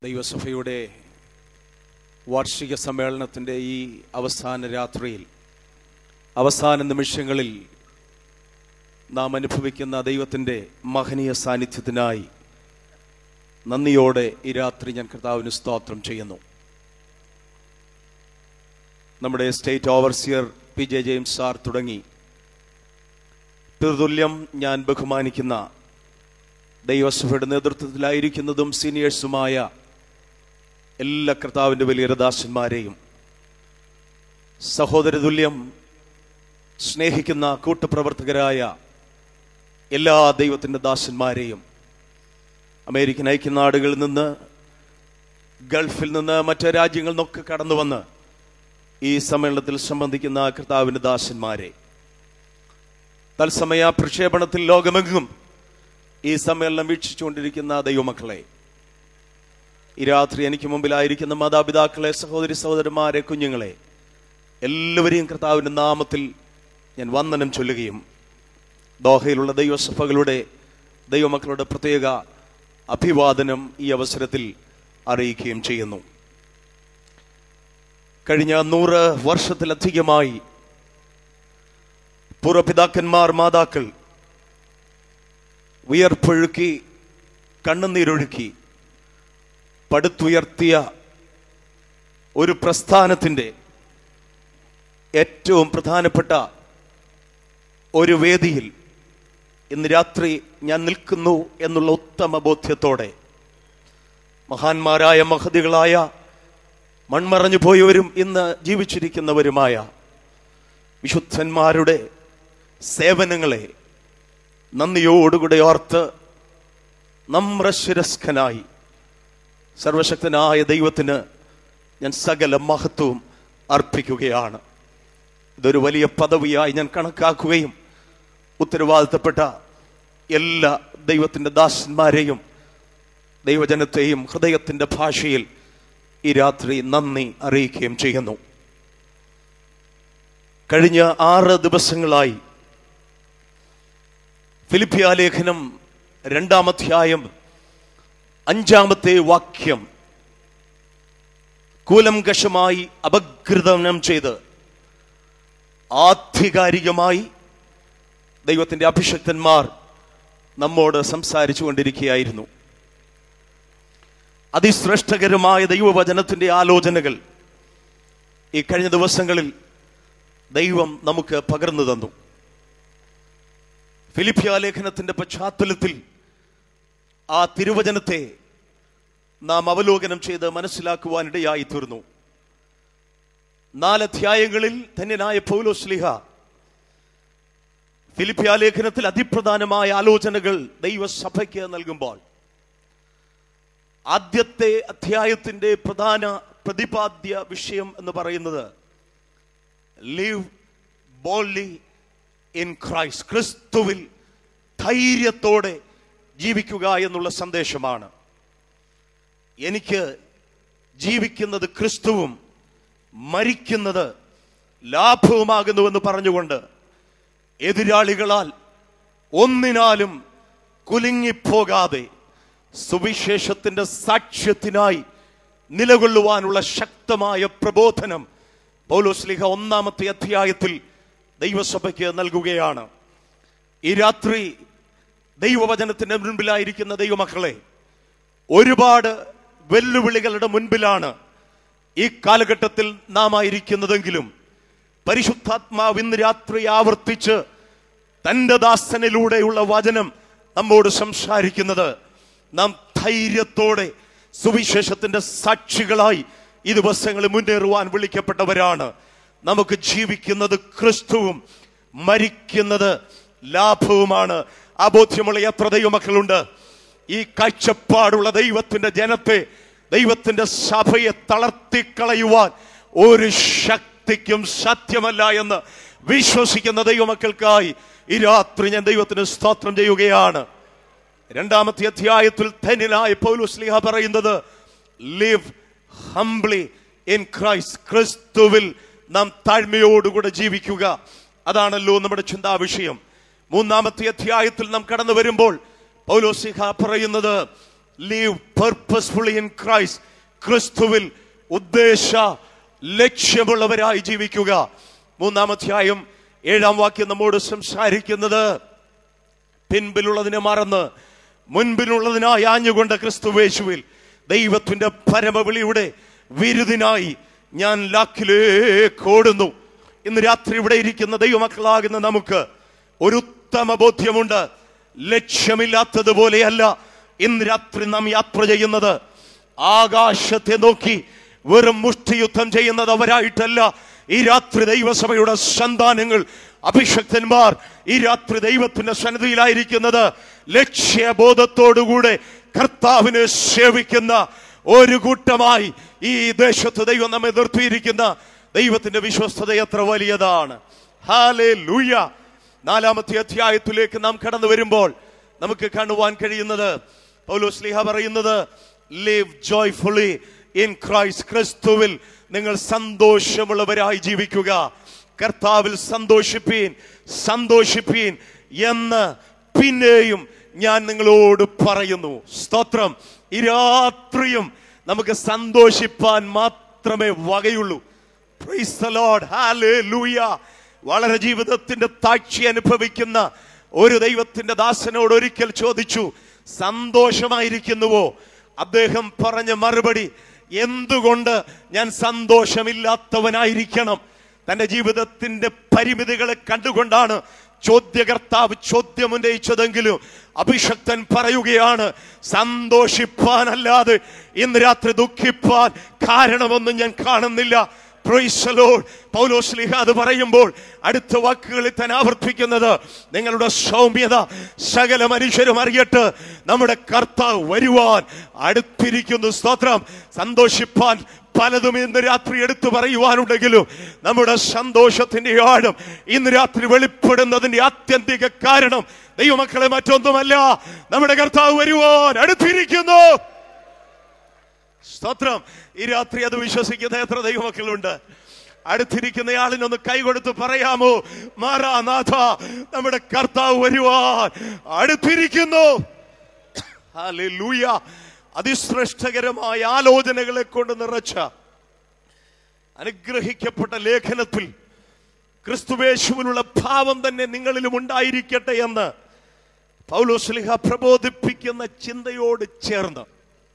ദൈവസഭയുടെ വാർഷിക സമ്മേളനത്തിൻ്റെ ഈ അവസാന രാത്രിയിൽ അവസാന നിമിഷങ്ങളിൽ നാം അനുഭവിക്കുന്ന ദൈവത്തിൻ്റെ മഹനീയ സാന്നിധ്യത്തിനായി നന്ദിയോടെ ഈ രാത്രി ഞാൻ കർത്താവിന് സ്തോത്രം ചെയ്യുന്നു നമ്മുടെ state overseer P J James sir തുടങ്ങി പിതൃതുല്യം ഞാൻ ബഹുമാനിക്കുന്ന ദൈവസഭയുടെ നേതൃത്വത്തിലായിരിക്കുന്നതും സീനിയേഴ്സുമായ എല്ലാ കർത്താവിൻ്റെ വലിയ രദാസന്മാരെയും സഹോദരതുല്യം സ്നേഹിക്കുന്ന കൂട്ടുപ്രവർത്തകരായ എല്ലാ ദൈവത്തിൻ്റെ ദാസന്മാരെയും അമേരിക്കൻ ഐക്യനാടുകളിൽ നിന്ന് ഗൾഫിൽ നിന്ന് മറ്റ് രാജ്യങ്ങളിൽ നിന്നൊക്കെ കടന്നു വന്ന് ഈ സമ്മേളനത്തിൽ സംബന്ധിക്കുന്ന കർത്താവിൻ്റെ ദാസന്മാരെ തത്സമയ പ്രക്ഷേപണത്തിൽ ലോകമെങ്ങും ഈ സമ്മേളനം വീക്ഷിച്ചുകൊണ്ടിരിക്കുന്ന ദൈവമക്കളെ ഈ രാത്രി എനിക്ക് മുമ്പിലായിരിക്കുന്ന മാതാപിതാക്കളെ സഹോദരി സഹോദരന്മാരെ കുഞ്ഞുങ്ങളെ എല്ലാവരെയും കർത്താവിൻ്റെ നാമത്തിൽ ഞാൻ വന്ദനം ചൊല്ലുകയും ദോഹയിലുള്ള ദൈവസഭകളുടെ ദൈവമക്കളുടെ പ്രത്യേക അഭിവാദനം ഈ അവസരത്തിൽ അറിയിക്കുകയും ചെയ്യുന്നു കഴിഞ്ഞ നൂറ് വർഷത്തിലധികമായി പൂർവപിതാക്കന്മാർ മാതാക്കൾ വിയർപ്പൊഴുക്കി കണ്ണുനീരൊഴുക്കി പടുത്തുയർത്തിയ ഒരു പ്രസ്ഥാനത്തിൻ്റെ ഏറ്റവും പ്രധാനപ്പെട്ട ഒരു വേദിയിൽ ഇന്ന് രാത്രി ഞാൻ നിൽക്കുന്നു എന്നുള്ള ഉത്തമ ബോധ്യത്തോടെ മഹാന്മാരായ മഹതികളായ മൺമറഞ്ഞു പോയവരും ഇന്ന് ജീവിച്ചിരിക്കുന്നവരുമായ വിശുദ്ധന്മാരുടെ സേവനങ്ങളെ നന്ദിയോടുകൂടെ ഓർത്ത് നമ്രശിരസ്കനായി സർവശക്തനായ ദൈവത്തിന് ഞാൻ സകല മഹത്വവും അർപ്പിക്കുകയാണ് ഇതൊരു വലിയ പദവിയായി ഞാൻ കണക്കാക്കുകയും ഉത്തരവാദിത്തപ്പെട്ട എല്ലാ ദൈവത്തിൻ്റെ ദാസന്മാരെയും ദൈവജനത്തെയും ഹൃദയത്തിൻ്റെ ഭാഷയിൽ ഈ രാത്രി നന്ദി അറിയിക്കുകയും ചെയ്യുന്നു കഴിഞ്ഞ ആറ് ദിവസങ്ങളായി ഫിലിപ്പിയ ലേഖനം രണ്ടാമധ്യായം അഞ്ചാമത്തെ വാക്യം കൂലംകഷമായി അപഗ്രഥനം ചെയ്ത് ആധികാരികമായി ദൈവത്തിൻ്റെ അഭിഷക്തന്മാർ നമ്മോട് സംസാരിച്ചു കൊണ്ടിരിക്കുകയായിരുന്നു അതിശ്രേഷ്ഠകരമായ ദൈവവചനത്തിൻ്റെ ആലോചനകൾ ഈ കഴിഞ്ഞ ദിവസങ്ങളിൽ ദൈവം നമുക്ക് പകർന്നു തന്നു ഫിലിപ്പിയ ലേഖനത്തിന്റെ പശ്ചാത്തലത്തിൽ ആ തിരുവചനത്തെ നാം അവലോകനം ചെയ്ത് മനസ്സിലാക്കുവാനിടയായി തീർന്നു നാലധ്യായങ്ങളിൽ ധന്യനായ പൗലോസ്ലിഹ ഫിലിപ്പിയ ലേഖനത്തിൽ അതിപ്രധാനമായ ആലോചനകൾ ദൈവസഭയ്ക്ക് നൽകുമ്പോൾ ആദ്യത്തെ അധ്യായത്തിന്റെ പ്രധാന പ്രതിപാദ്യ വിഷയം എന്ന് പറയുന്നത് ലിവ് ബോൾലി ഇൻ ക്രൈസ്റ്റ് ക്രിസ്തുവിൽ ധൈര്യത്തോടെ ജീവിക്കുക എന്നുള്ള സന്ദേശമാണ് എനിക്ക് ജീവിക്കുന്നത് ക്രിസ്തുവും മരിക്കുന്നത് ലാഭവുമാകുന്നുവെന്ന് പറഞ്ഞുകൊണ്ട് എതിരാളികളാൽ ഒന്നിനാലും കുലുങ്ങിപ്പോകാതെ സുവിശേഷത്തിന്റെ സാക്ഷ്യത്തിനായി നിലകൊള്ളുവാനുള്ള ശക്തമായ പ്രബോധനം പൗലോസ്ലിഹ ഒന്നാമത്തെ അധ്യായത്തിൽ ദൈവസഭയ്ക്ക് നൽകുകയാണ് ഈ രാത്രി ദൈവവചനത്തിന്റെ മുൻപിലായിരിക്കുന്ന ദൈവമക്കളെ ഒരുപാട് വെല്ലുവിളികളുടെ മുൻപിലാണ് ഈ കാലഘട്ടത്തിൽ നാം ആയിരിക്കുന്നതെങ്കിലും പരിശുദ്ധാത്മാവ് ഇന്ന് രാത്രി ആവർത്തിച്ച് തന്റെ ദാസനിലൂടെയുള്ള വചനം നമ്മോട് സംസാരിക്കുന്നത് നാം ധൈര്യത്തോടെ സുവിശേഷത്തിന്റെ സാക്ഷികളായി ഈ ദിവസങ്ങളിൽ മുന്നേറുവാൻ വിളിക്കപ്പെട്ടവരാണ് നമുക്ക് ജീവിക്കുന്നത് ക്രിസ്തുവും മരിക്കുന്നത് ലാഭവുമാണ് ആ ബോധ്യമുള്ള എത്ര ദൈവമക്കളുണ്ട് ഈ കാഴ്ചപ്പാടുള്ള ദൈവത്തിന്റെ ജനത്തെ ദൈവത്തിന്റെ സഭയെ തളർത്തിക്കളയുവാൻ ഒരു ശക്തിക്കും സാധ്യമല്ല എന്ന് വിശ്വസിക്കുന്ന ദൈവമക്കൾക്കായി ഈ രാത്രി ഞാൻ ദൈവത്തിന് സ്തോത്രം ചെയ്യുകയാണ് രണ്ടാമത്തെ അധ്യായത്തിൽ ധന്യനായ പൗലുസ്ലിഹ പറയുന്നത് ലിവ് ഹംബ്ലി ഇൻ ക്രൈസ്റ്റ് ക്രിസ്തുവിൽ നാം താഴ്മയോടുകൂടെ ജീവിക്കുക അതാണല്ലോ നമ്മുടെ ചിന്താ വിഷയം മൂന്നാമത്തെ അധ്യായത്തിൽ നാം കടന്നു വരുമ്പോൾ പൗലോസിഹ പറയുന്നത് ലീവ് പർപ്പസ്ഫുള്ളി ഇൻ ക്രൈസ്റ്റ് ക്രിസ്തുവിൽ ഉദ്ദേശ ലക്ഷ്യമുള്ളവരായി ജീവിക്കുക മൂന്നാമധ്യായം ഏഴാം വാക്യം നമ്മോട് സംസാരിക്കുന്നത് പിൻപിലുള്ളതിനെ മറന്ന് മുൻപിലുള്ളതിനായി ആഞ്ഞുകൊണ്ട് ക്രിസ്തുവേശുവിൽ ദൈവത്തിന്റെ പരമവിളിയുടെ വിരുദിനായി ഞാൻ ലാക്കിലേക്ക് ഓടുന്നു ഇന്ന് രാത്രി ഇവിടെ ഇരിക്കുന്ന ദൈവമക്കളാകുന്ന നമുക്ക് ഒരു ഉത്തമ ബോധ്യമുണ്ട് ലക്ഷ്യമില്ലാത്തതുപോലെയല്ല ഇന്ന് രാത്രി നാം യാത്ര ചെയ്യുന്നത് ആകാശത്തെ നോക്കി വെറും മുഷ്ടിയുദ്ധം ചെയ്യുന്നത് അവരായിട്ടല്ല ഈ രാത്രി ദൈവസഭയുടെ സന്താനങ്ങൾ അഭിഷക്തന്മാർ ഈ രാത്രി ദൈവത്തിന്റെ സന്നിധിയിലായിരിക്കുന്നത് ലക്ഷ്യബോധത്തോടുകൂടെ കർത്താവിനെ സേവിക്കുന്ന ഒരു കൂട്ടമായി ഈ ദേശത്ത് ദൈവം നമ്മെ നിർത്തിയിരിക്കുന്ന ദൈവത്തിന്റെ വിശ്വസ്തത എത്ര വലിയതാണ് ഹാലേ ലൂയ നാലാമത്തെ അധ്യായത്തിലേക്ക് നാം കടന്നു വരുമ്പോൾ നമുക്ക് കാണുവാൻ കഴിയുന്നത് പൗലോസ്ലിഹ പറയുന്നത് ലിവ് ജോയ്ഫുള്ളി ഇൻ ക്രൈസ്റ്റ് ക്രിസ്തുവിൽ നിങ്ങൾ സന്തോഷമുള്ളവരായി ജീവിക്കുക കർത്താവിൽ സന്തോഷിപ്പീൻ സന്തോഷിപ്പീൻ എന്ന് പിന്നെയും ഞാൻ നിങ്ങളോട് പറയുന്നു സ്തോത്രം ഈ രാത്രിയും നമുക്ക് സന്തോഷിപ്പാൻ മാത്രമേ വകയുള്ളൂ Praise the Lord. Hallelujah. വളരെ ജീവിതത്തിന്റെ താഴ്ച അനുഭവിക്കുന്ന ഒരു ദൈവത്തിന്റെ ദാസനോട് ഒരിക്കൽ ചോദിച്ചു സന്തോഷമായിരിക്കുന്നുവോ അദ്ദേഹം പറഞ്ഞ മറുപടി എന്തുകൊണ്ട് ഞാൻ സന്തോഷമില്ലാത്തവനായിരിക്കണം തന്റെ ജീവിതത്തിന്റെ പരിമിതികളെ കണ്ടുകൊണ്ടാണ് ചോദ്യകർത്താവ് ചോദ്യം ഉന്നയിച്ചതെങ്കിലും അഭിഷക്തൻ പറയുകയാണ് സന്തോഷിപ്പാനല്ലാതെ ഇന്ന് രാത്രി ദുഃഖിപ്പാൻ കാരണമൊന്നും ഞാൻ കാണുന്നില്ല Praise the Lord. പൗലോസ്ലിഹ അത് പറയുമ്പോൾ അടുത്ത വാക്കുകളിൽ തന്നെ ആവർത്തിക്കുന്നത് നിങ്ങളുടെ സൗമ്യത സകല മനുഷ്യരും അറിയട്ട് നമ്മുടെ കർത്താവ് വരുവാൻ അടുത്തിരിക്കുന്നു സ്തോത്രം സന്തോഷിപ്പാൻ പലതും ഇന്ന് രാത്രി എടുത്തു പറയുവാനുണ്ടെങ്കിലും നമ്മുടെ സന്തോഷത്തിന്റെ ആഴം ഇന്ന് രാത്രി വെളിപ്പെടുന്നതിന്റെ ആത്യന്തിക കാരണം ദൈവമക്കളെ മറ്റൊന്നുമല്ല നമ്മുടെ കർത്താവ് വരുവാൻ അടുത്തിരിക്കുന്നു സ്തോത്രം ഈ രാത്രി അത് വിശ്വസിക്കുന്ന എത്ര ദൈവമക്കളുണ്ട് അടുത്തിരിക്കുന്ന ആളിനൊന്ന് കൈകൊടുത്ത് പറയാമോ മാറാനാഥ നമ്മുടെ കർത്താവ് വരുവാൻ അടുത്തിരിക്കുന്നു ഹല്ലേലൂയ അതിശ്രേഷ്ഠകരമായ ആലോചനകളെ കൊണ്ട് നിറച്ച അനുഗ്രഹിക്കപ്പെട്ട ലേഖനത്തിൽ ക്രിസ്തുവേശുവിനുള്ള ഭാവം തന്നെ നിങ്ങളിലും ഉണ്ടായിരിക്കട്ടെ എന്ന് പൗലോസ്ലിഹ പ്രബോധിപ്പിക്കുന്ന ചിന്തയോട് ചേർന്ന്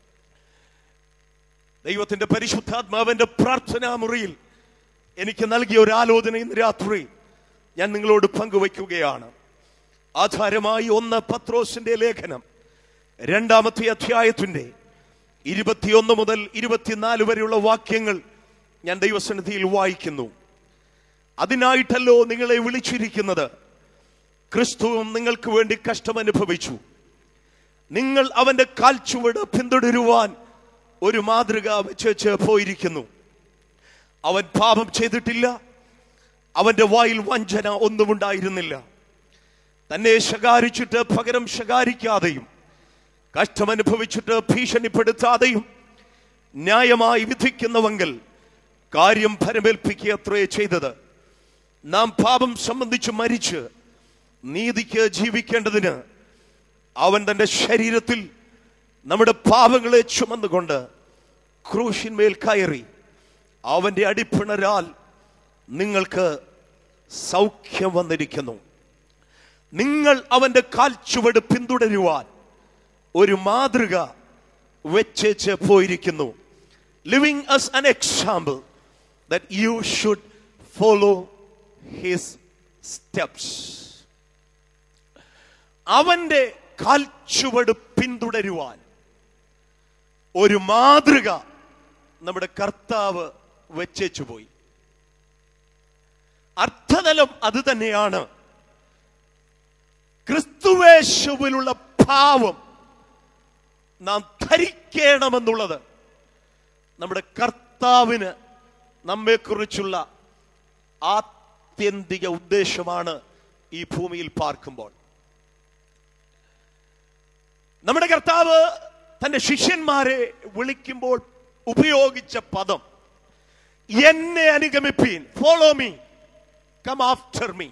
ദൈവത്തിന്റെ പരിശുദ്ധാത്മാവിന്റെ പ്രാർത്ഥനാ മുറിയിൽ എനിക്ക് നൽകിയ ഒരു ആലോചന ഇന്ന് രാത്രി ഞാൻ നിങ്ങളോട് പങ്കുവയ്ക്കുകയാണ് ആധാരമായി ഒന്ന് പത്രോസിന്റെ ലേഖനം രണ്ടാമത്തെ അധ്യായത്തിന്റെ ഇരുപത്തിയൊന്ന് മുതൽ ഇരുപത്തിനാല് വരെയുള്ള വാക്യങ്ങൾ ഞാൻ ദൈവസന്നിധിയിൽ വായിക്കുന്നു അതിനായിട്ടല്ലോ നിങ്ങളെ വിളിച്ചിരിക്കുന്നത് ക്രിസ്തുവും നിങ്ങൾക്ക് വേണ്ടി കഷ്ടമനുഭവിച്ചു നിങ്ങൾ അവന്റെ കാൽച്ചുവട് പിന്തുടരുവാൻ ഒരു മാതൃക വെച്ച് പോയിരിക്കുന്നു അവൻ പാപം ചെയ്തിട്ടില്ല അവന്റെ വായിൽ വഞ്ചന ഒന്നുമുണ്ടായിരുന്നില്ല തന്നെ ശകാരിച്ചിട്ട് പകരം ശകാരിക്കാതെയും കഷ്ടമനുഭവിച്ചിട്ട് ഭീഷണിപ്പെടുത്താതെയും ന്യായമായി വിധിക്കുന്നവങ്കിൽ കാര്യം ഫലമേൽപ്പിക്കുക അത്രേ ചെയ്തത് നാം പാപം സംബന്ധിച്ച് മരിച്ച് നീതിക്ക് ജീവിക്കേണ്ടതിന് അവൻ തന്റെ ശരീരത്തിൽ നമ്മുടെ പാപങ്ങളെ ചുമന്നുകൊണ്ട് ക്രൂശിന്മേൽ കയറി അവന്റെ അടിപ്പിണരാൽ നിങ്ങൾക്ക് സൗഖ്യം വന്നിരിക്കുന്നു നിങ്ങൾ അവന്റെ കാൽച്ചുവട് പിന്തുടരുവാൻ ഒരു മാതൃക വെച്ചേച്ച് പോയിരിക്കുന്നു living as an example that you should follow his steps അവന്റെ കാൽച്ചുവട് പിന്തുടരുവാൻ ഒരു മാതൃക നമ്മുടെ കർത്താവ് വെച്ചേച്ചു പോയി അർത്ഥതലം അത് തന്നെയാണ് ക്രിസ്തുവേശുവിലുള്ള ഭാവം നാം ധരിക്കണമെന്നുള്ളത് നമ്മുടെ കർത്താവിന് നമ്മെക്കുറിച്ചുള്ള ആത്യന്തിക ഉദ്ദേശമാണ് ഈ ഭൂമിയിൽ പാർക്കുമ്പോൾ നമ്മുടെ കർത്താവ് തന്റെ ശിഷ്യന്മാരെ വിളിക്കുമ്പോൾ ഉപയോഗിച്ച പദം എന്നെ അനുഗമിപ്പീൻ follow me come after me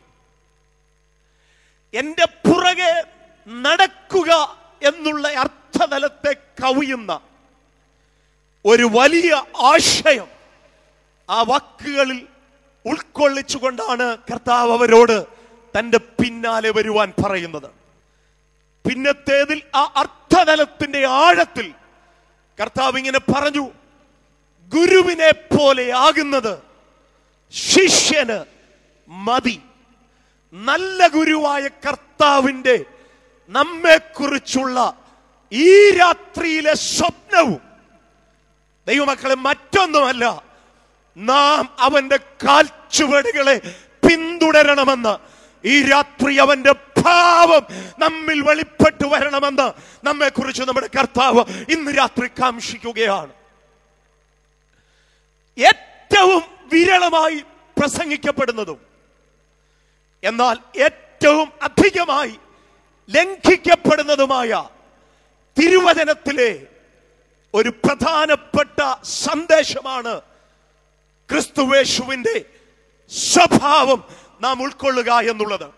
എന്റെ പുറകെ നടക്കുക എന്നുള്ള അർത്ഥതലത്തെ കവിയുന്ന ഒരു വലിയ ആശയം ആ വാക്കുകളിൽ ഉൾക്കൊള്ളിച്ചുകൊണ്ടാണ് കർത്താവ് അവരോട് തന്റെ പിന്നാലെ വരുവാൻ പറയുന്നത് പിന്നത്തേതിൽ ആ അർത്ഥതലത്തിന്റെ ആഴത്തിൽ കർത്താവ് ഇങ്ങനെ പറഞ്ഞു ഗുരുവിനെ പോലെ ആകുന്നത് ശിഷ്യന് മതി നല്ല ഗുരുവായ കർത്താവിന്റെ നമ്മെക്കുറിച്ചുള്ള ഈ രാത്രിയിലെ സ്വപ്നവും ദൈവമക്കളെ മറ്റൊന്നുമല്ല നാം അവന്റെ കാൽച്ചുവടുകളെ പിന്തുടരണമെന്ന് ഈ രാത്രി അവന്റെ ഭാവം നമ്മിൽ വെളിപ്പെട്ടു വരണമെന്ന് നമ്മെ കുറിച്ച് നമ്മുടെ കർത്താവ് ഇന്ന് രാത്രി കാംക്ഷിക്കുകയാണ് ഏറ്റവും വിരളമായി പ്രസംഗിക്കപ്പെടുന്നതും എന്നാൽ ഏറ്റവും അധികമായി ലംഘിക്കപ്പെടുന്നതുമായ തിരുവചനത്തിലെ ഒരു പ്രധാനപ്പെട്ട സന്ദേശമാണ് ക്രിസ്തുവേശുവിന്റെ സ്വഭാവം നാം ഉൾക്കൊള്ളുക എന്നുള്ളത്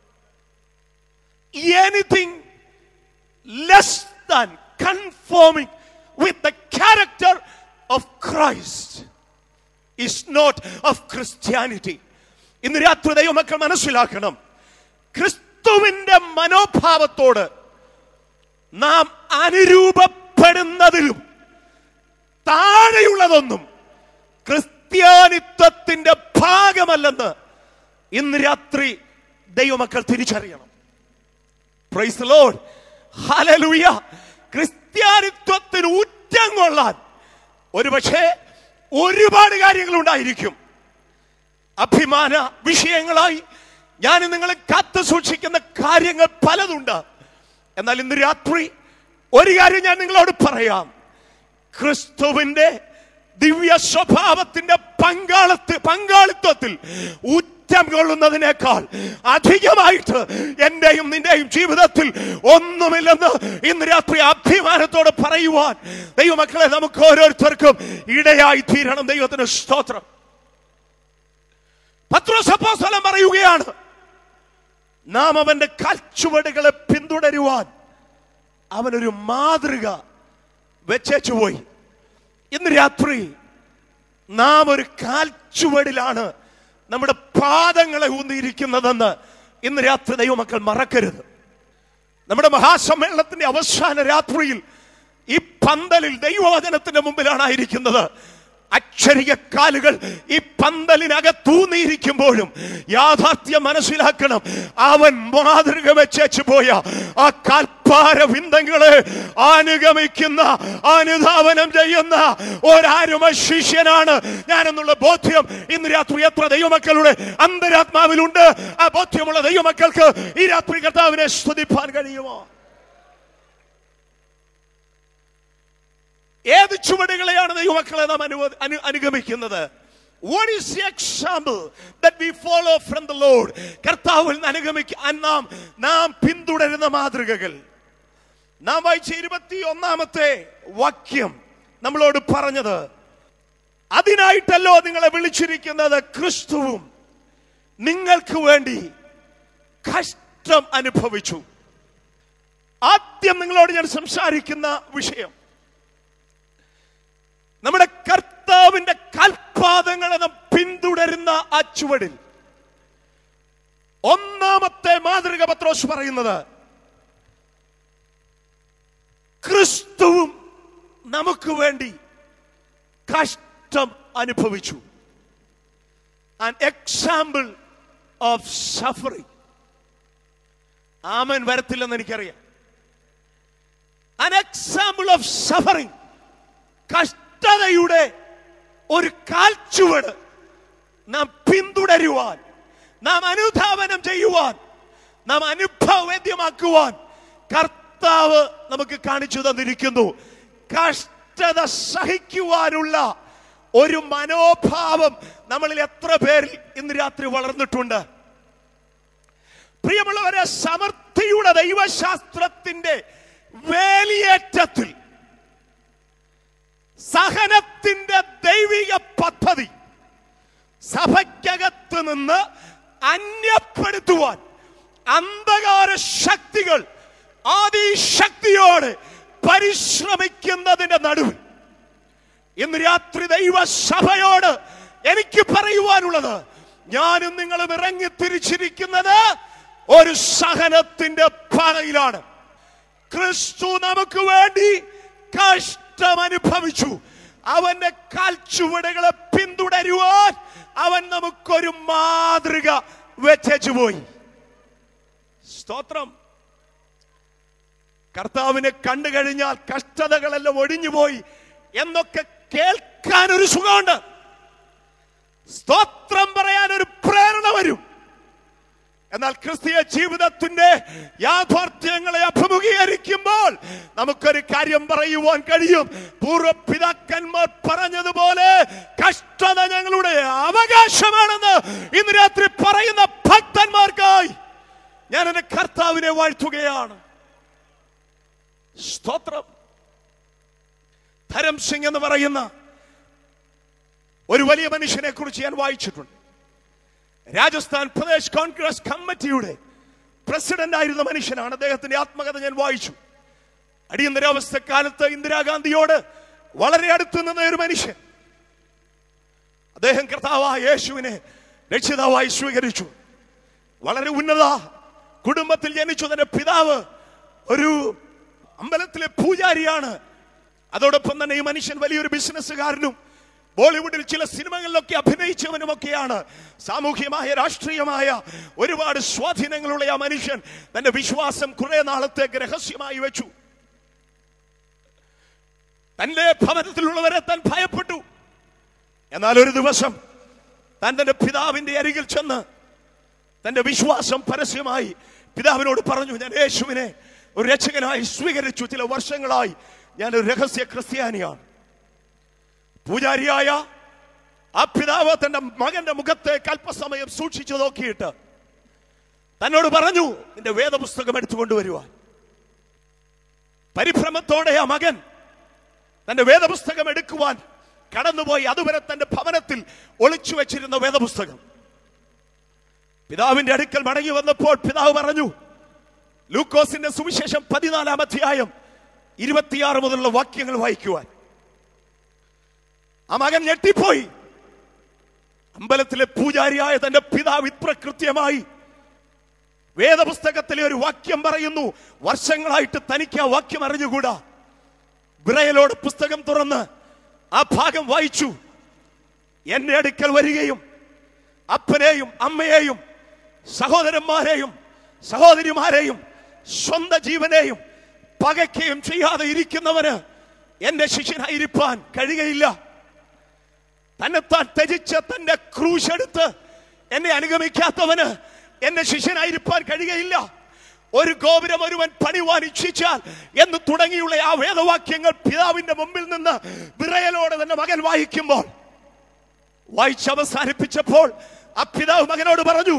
anything less than conforming with the character of Christ is not of Christianity ഇന്ന് രാത്രി ദൈവമക്കൾ മനസ്സിലാക്കണം ക്രിസ്തുവിന്റെ മനോഭാവത്തോട് നാം അനുരൂപപ്പെടുന്നതിലും താഴെയുള്ളതൊന്നും ക്രിസ്ത്യാനിത്വത്തിന്റെ ഭാഗമല്ലെന്ന് ഇന്ന് രാത്രി ദൈവമക്കൾ തിരിച്ചറിയണം പ്രൈസ് ലോഡ് ഹലലുയ ക്രിസ്ത്യാനിത്വത്തിന് ഊറ്റം കൊള്ളാൻ ഒരുപക്ഷെ ഒരുപാട് കാര്യങ്ങൾ ഉണ്ടായിരിക്കും അഭിമാന വിഷയങ്ങളായി ഞാൻ നിങ്ങളെ കാത്തു സൂക്ഷിക്കുന്ന കാര്യങ്ങൾ പലതുണ്ട് എന്നാൽ ഇന്ന് രാത്രി ഒരു കാര്യം ഞാൻ നിങ്ങളോട് പറയാം ക്രിസ്തുവിന്റെ ദിവ്യ സ്വഭാവത്തിന്റെ പങ്കാളത്ത് പങ്കാളിത്വത്തിൽ ഊറ്റം കൊള്ളുന്നതിനേക്കാൾ അധികമായിട്ട് എന്റെയും നിന്റെയും ജീവിതത്തിൽ ഒന്നുമില്ലെന്ന് ഇന്ന് രാത്രി അഭിമാനത്തോടെ പറയുവാൻ ദൈവമക്കളെ നമുക്ക് ഓരോരുത്തർക്കും ഇടയായി തീരണം ദൈവത്തിന് സ്തോത്രം പത്രോസപ്പോസ്തലൻ പറയുകയാണ് നാം അവന്റെ കാൽച്ചുവടുകളെ പിന്തുടരുവാൻ അവനൊരു മാതൃക വെച്ചേച്ചു പോയി ഇന്ന് രാത്രി നാം ഒരു കാൽച്ചുവടിലാണ് നമ്മുടെ പാദങ്ങളെ ഊന്നിയിരിക്കുന്നതെന്ന് ഇന്ന് രാത്രി ദൈവമക്കൾ മറക്കരുത് നമ്മുടെ മഹാസമ്മേളനത്തിന്റെ അവസാന രാത്രിയിൽ ഈ പന്തലിൽ ദൈവവചനത്തിന്റെ മുമ്പിലാണ് ആയിരിക്കുന്നത് അക്ഷരിക കാലുകൾ ഈ പന്തലിനകത്തൂന്നിയിരിക്കുമ്പോഴും യാഥാർത്ഥ്യം മനസ്സിലാക്കണം അവൻ മാതൃക വെച്ചു പോയ ആ കാൽപ്പാര വിന്ദങ്ങളെ അനുഗമിക്കുന്ന അനുധാവനം ചെയ്യുന്ന ഒരാരുമ ശിഷ്യനാണ് ഞാനെന്നുള്ള ബോധ്യം ഇന്ന് രാത്രി എത്ര ദൈവമക്കളുടെ അന്തരാത്മാവിലുണ്ട് ആ ബോധ്യമുള്ള ദൈവമക്കൾക്ക് ഈ രാത്രി കർത്താവിനെ സ്തുതിപ്പാൻ കഴിയുമോ ഏത് ചുവടുകളെയാണ് ദൈവമക്കളെ നാം അനുവ- അനു- അനുഗമിക്കുന്നത് what is the example that we follow from the Lord കർത്താവിൽ നിന്ന് അനുഗമിക്കാൻ നാം നാം പിന്തുടരുന്ന മാതൃകകൾ നാം വായിച്ച ഇരുപത്തി ഒന്നാമത്തെ വാക്യം നമ്മളോട് പറഞ്ഞത് അതിനായിട്ടല്ലോ നിങ്ങളെ വിളിച്ചിരിക്കുന്നത് ക്രിസ്തുവും നിങ്ങൾക്ക് വേണ്ടി കഷ്ടം അനുഭവിച്ചു ആദ്യം നിങ്ങളോട് ഞാൻ സംസാരിക്കുന്ന വിഷയം നമ്മുടെ കർത്താവിന്റെ കൽപാദങ്ങളെ നാം പിന്തുടരുന്ന ആ ചുവടിൽ ഒന്നാമത്തെ മാതൃക പത്രോസ് പറയുന്നത് ക്രിസ്തുവും നമുക്ക് വേണ്ടി കഷ്ടം അനുഭവിച്ചു ആൻ എക്സാമ്പിൾ ഓഫ് സഫറിങ് ആമൻ വരത്തില്ലെന്ന് എനിക്കറിയാം ആൻ എക്സാമ്പിൾ ഓഫ് സഫറിങ് കഷ്ടതയുടെ ഒരു കാൽച്ചുവട് നാം പിന്തുടരുവാൻ നാം അനുധാവനം ചെയ്യുവാൻ നാം അനുഭവവേദ്യമാക്കുവാൻ കർത്താവ് നമുക്ക് കാണിച്ചു തന്നിരിക്കുന്നു കഷ്ടത സഹിക്കുവാനുള്ള ഒരു മനോഭാവം നമ്മളിൽ എത്ര പേരിൽ ഇന്ന് രാത്രി വളർന്നിട്ടുണ്ട് പ്രിയമുള്ളവരെ സമൃദ്ധിയുടെ ദൈവശാസ്ത്രത്തിന്റെ വേലിയേറ്റത്തിൽ സഹനത്തിന്റെ ദൈവിക പദ്ധതി സഭയ്ക്കകത്ത് നിന്ന് അന്യപ്പെടുത്തുവാൻ അന്ധകാര ശക്തികൾ ആദിശക്തിയോട് പരിശ്രമിക്കുന്നതിന്റെ നടുവിൽ ഇന്ന് രാത്രി ദൈവസഭയോട് എനിക്ക് പറയുവാനുള്ളത് ഞാനും നിങ്ങളും ഇറങ്ങി തിരിച്ചിരിക്കുന്നത് ഒരു സഹനത്തിന്റെ പാതയിലാണ് ക്രിസ്തു നമുക്ക് വേണ്ടി കഷ്ടം അനുഭവിച്ചു അവന്റെ കാൽച്ചുവടുകളെ പിന്തുടരുവാൻ അവൻ നമുക്കൊരു മാതൃക വെച്ചു പോയി സ്തോത്രം കർത്താവിനെ കണ്ടു കഴിഞ്ഞാൽ കഷ്ടതകളെല്ലാം ഒഴിഞ്ഞുപോയി എന്നൊക്കെ കേൾക്കാൻ ഒരു സുഖമുണ്ട് സ്തോത്രം പറയാൻ ഒരു പ്രേരണ വരും എന്നാൽ ക്രിസ്തീയ ജീവിതത്തിന്റെ യാഥാർത്ഥ്യങ്ങളെ അഭിമുഖീകരിക്കുമ്പോൾ നമുക്കൊരു കാര്യം പറയുവാൻ കഴിയും പൂർവ്വപിതാക്കന്മാർ പറഞ്ഞതുപോലെ കഷ്ടത ഞങ്ങളുടെ അവകാശമാണെന്ന് ഇന്ന് രാത്രി പറയുന്ന ഭക്തന്മാർക്കായി ഞാൻ എന്റെ കർത്താവിനെ വാഴ്ത്തുകയാണ് സ്തോത്രം ധരം സിംഗ് എന്ന് പറയുന്ന ഒരു വലിയ മനുഷ്യനെ കുറിച്ച് ഞാൻ വായിച്ചിട്ടുണ്ട് രാജസ്ഥാൻ പ്രദേശ് കോൺഗ്രസ് കമ്മിറ്റിയുടെ പ്രസിഡന്റ് ആയിരുന്ന മനുഷ്യനാണ് അദ്ദേഹത്തിന്റെ ആത്മകഥ ഞാൻ വായിച്ചു അടിയന്തരാവസ്ഥ കാലത്ത് ഇന്ദിരാഗാന്ധിയോട് വളരെ അടുത്ത് നിന്ന ഒരു മനുഷ്യൻ അദ്ദേഹം കർത്താവായ യേശുവിനെ രക്ഷിതാവായി സ്വീകരിച്ചു വളരെ ഉന്നത കുടുംബത്തിൽ ജനിച്ചു തന്റെ പിതാവ് ഒരു അമ്പലത്തിലെ പൂജാരിയാണ് അതോടൊപ്പം തന്നെ ഈ മനുഷ്യൻ വലിയൊരു ബിസിനസ്സുകാരനും ബോളിവുഡിൽ ചില സിനിമകളിലൊക്കെ അഭിനയിച്ചവനുമൊക്കെയാണ് സാമൂഹ്യമായ രാഷ്ട്രീയമായ ഒരുപാട് സ്വാധീനങ്ങളുള്ള ആ മനുഷ്യൻ തന്റെ വിശ്വാസം കുറെ നാളത്തേക്ക് രഹസ്യമായി വെച്ചു തന്റെ ഭവനത്തിലുള്ളവരെ താൻ ഭയപ്പെട്ടു എന്നാൽ ഒരു ദിവസം താൻ തന്റെ പിതാവിന്റെ അരികിൽ ചെന്ന് തന്റെ വിശ്വാസം പരസ്യമായി പിതാവിനോട് പറഞ്ഞു ഞാൻ യേശുവിനെ ഒരു രക്ഷകനായി സ്വീകരിച്ചു ചില വർഷങ്ങളായി ഞാൻ ഒരു രഹസ്യ ക്രിസ്ത്യാനിയാണ് പൂജാരിയായ ആ പിതാവ് തന്റെ മകന്റെ മുഖത്തെ അല്പസമയം സൂക്ഷിച്ചു നോക്കിയിട്ട് തന്നോട് പറഞ്ഞു നിന്റെ വേദപുസ്തകം എടുത്തുകൊണ്ടുവരുവാൻ പരിഭ്രമത്തോടെ ആ മകൻ തന്റെ വേദപുസ്തകം എടുക്കുവാൻ കടന്നുപോയി അതുവരെ തന്റെ ഭവനത്തിൽ ഒളിച്ചു വെച്ചിരുന്ന വേദപുസ്തകം പിതാവിന്റെ അടുക്കൽ മടങ്ങി വന്നപ്പോൾ പിതാവ് പറഞ്ഞു ലൂക്കോസിന്റെ സുവിശേഷം പതിനാലാം അധ്യായം ഇരുപത്തിയാറ് മുതലുള്ള വാക്യങ്ങൾ വായിക്കുവാൻ ആ മകൻ ഞെട്ടിപ്പോയി അമ്പലത്തിലെ പൂജാരിയായ തന്റെ പിതാവ് ഇത്ര കൃത്യമായി വേദപുസ്തകത്തിലെ ഒരു വാക്യം പറയുന്നു വർഷങ്ങളായിട്ട് തനിക്ക് ആ വാക്യം അറിഞ്ഞുകൂടാ വിറയലോട് പുസ്തകം തുറന്ന് ആ ഭാഗം വായിച്ചു എന്റെ അടുക്കൽ വരികയും അപ്പനെയും അമ്മയെയും സഹോദരന്മാരെയും സഹോദരിമാരെയും സ്വന്തം ജീവനെയും പകയ്ക്കുകയും ചെയ്യാതെ ഇരിക്കുന്നവന് എന്റെ ശിഷ്യനായിരിക്കാൻ കഴിയുകയില്ല തന്നെത്താൻ ത്യജിച്ച് തന്റെ ക്രൂശ് എടുത്ത് എന്നെ അനുഗമിക്കാത്തവന് എന്റെ ശിഷ്യനായിരിക്കാൻ കഴിയുകയില്ല ഒരു ഗോപുരം ഒരുവൻ പണിവാൻ ഇച്ഛിച്ചാൽ എന്ന് തുടങ്ങിയുള്ള ആ വേദവാക്യങ്ങൾ പിതാവിന്റെ മുമ്പിൽ നിന്ന് വിറയലോടെ തന്നെ മകൻ വായിക്കുമ്പോൾ വായിച്ച് അവസാനിപ്പിച്ചപ്പോൾ ആ പിതാവ് മകനോട് പറഞ്ഞു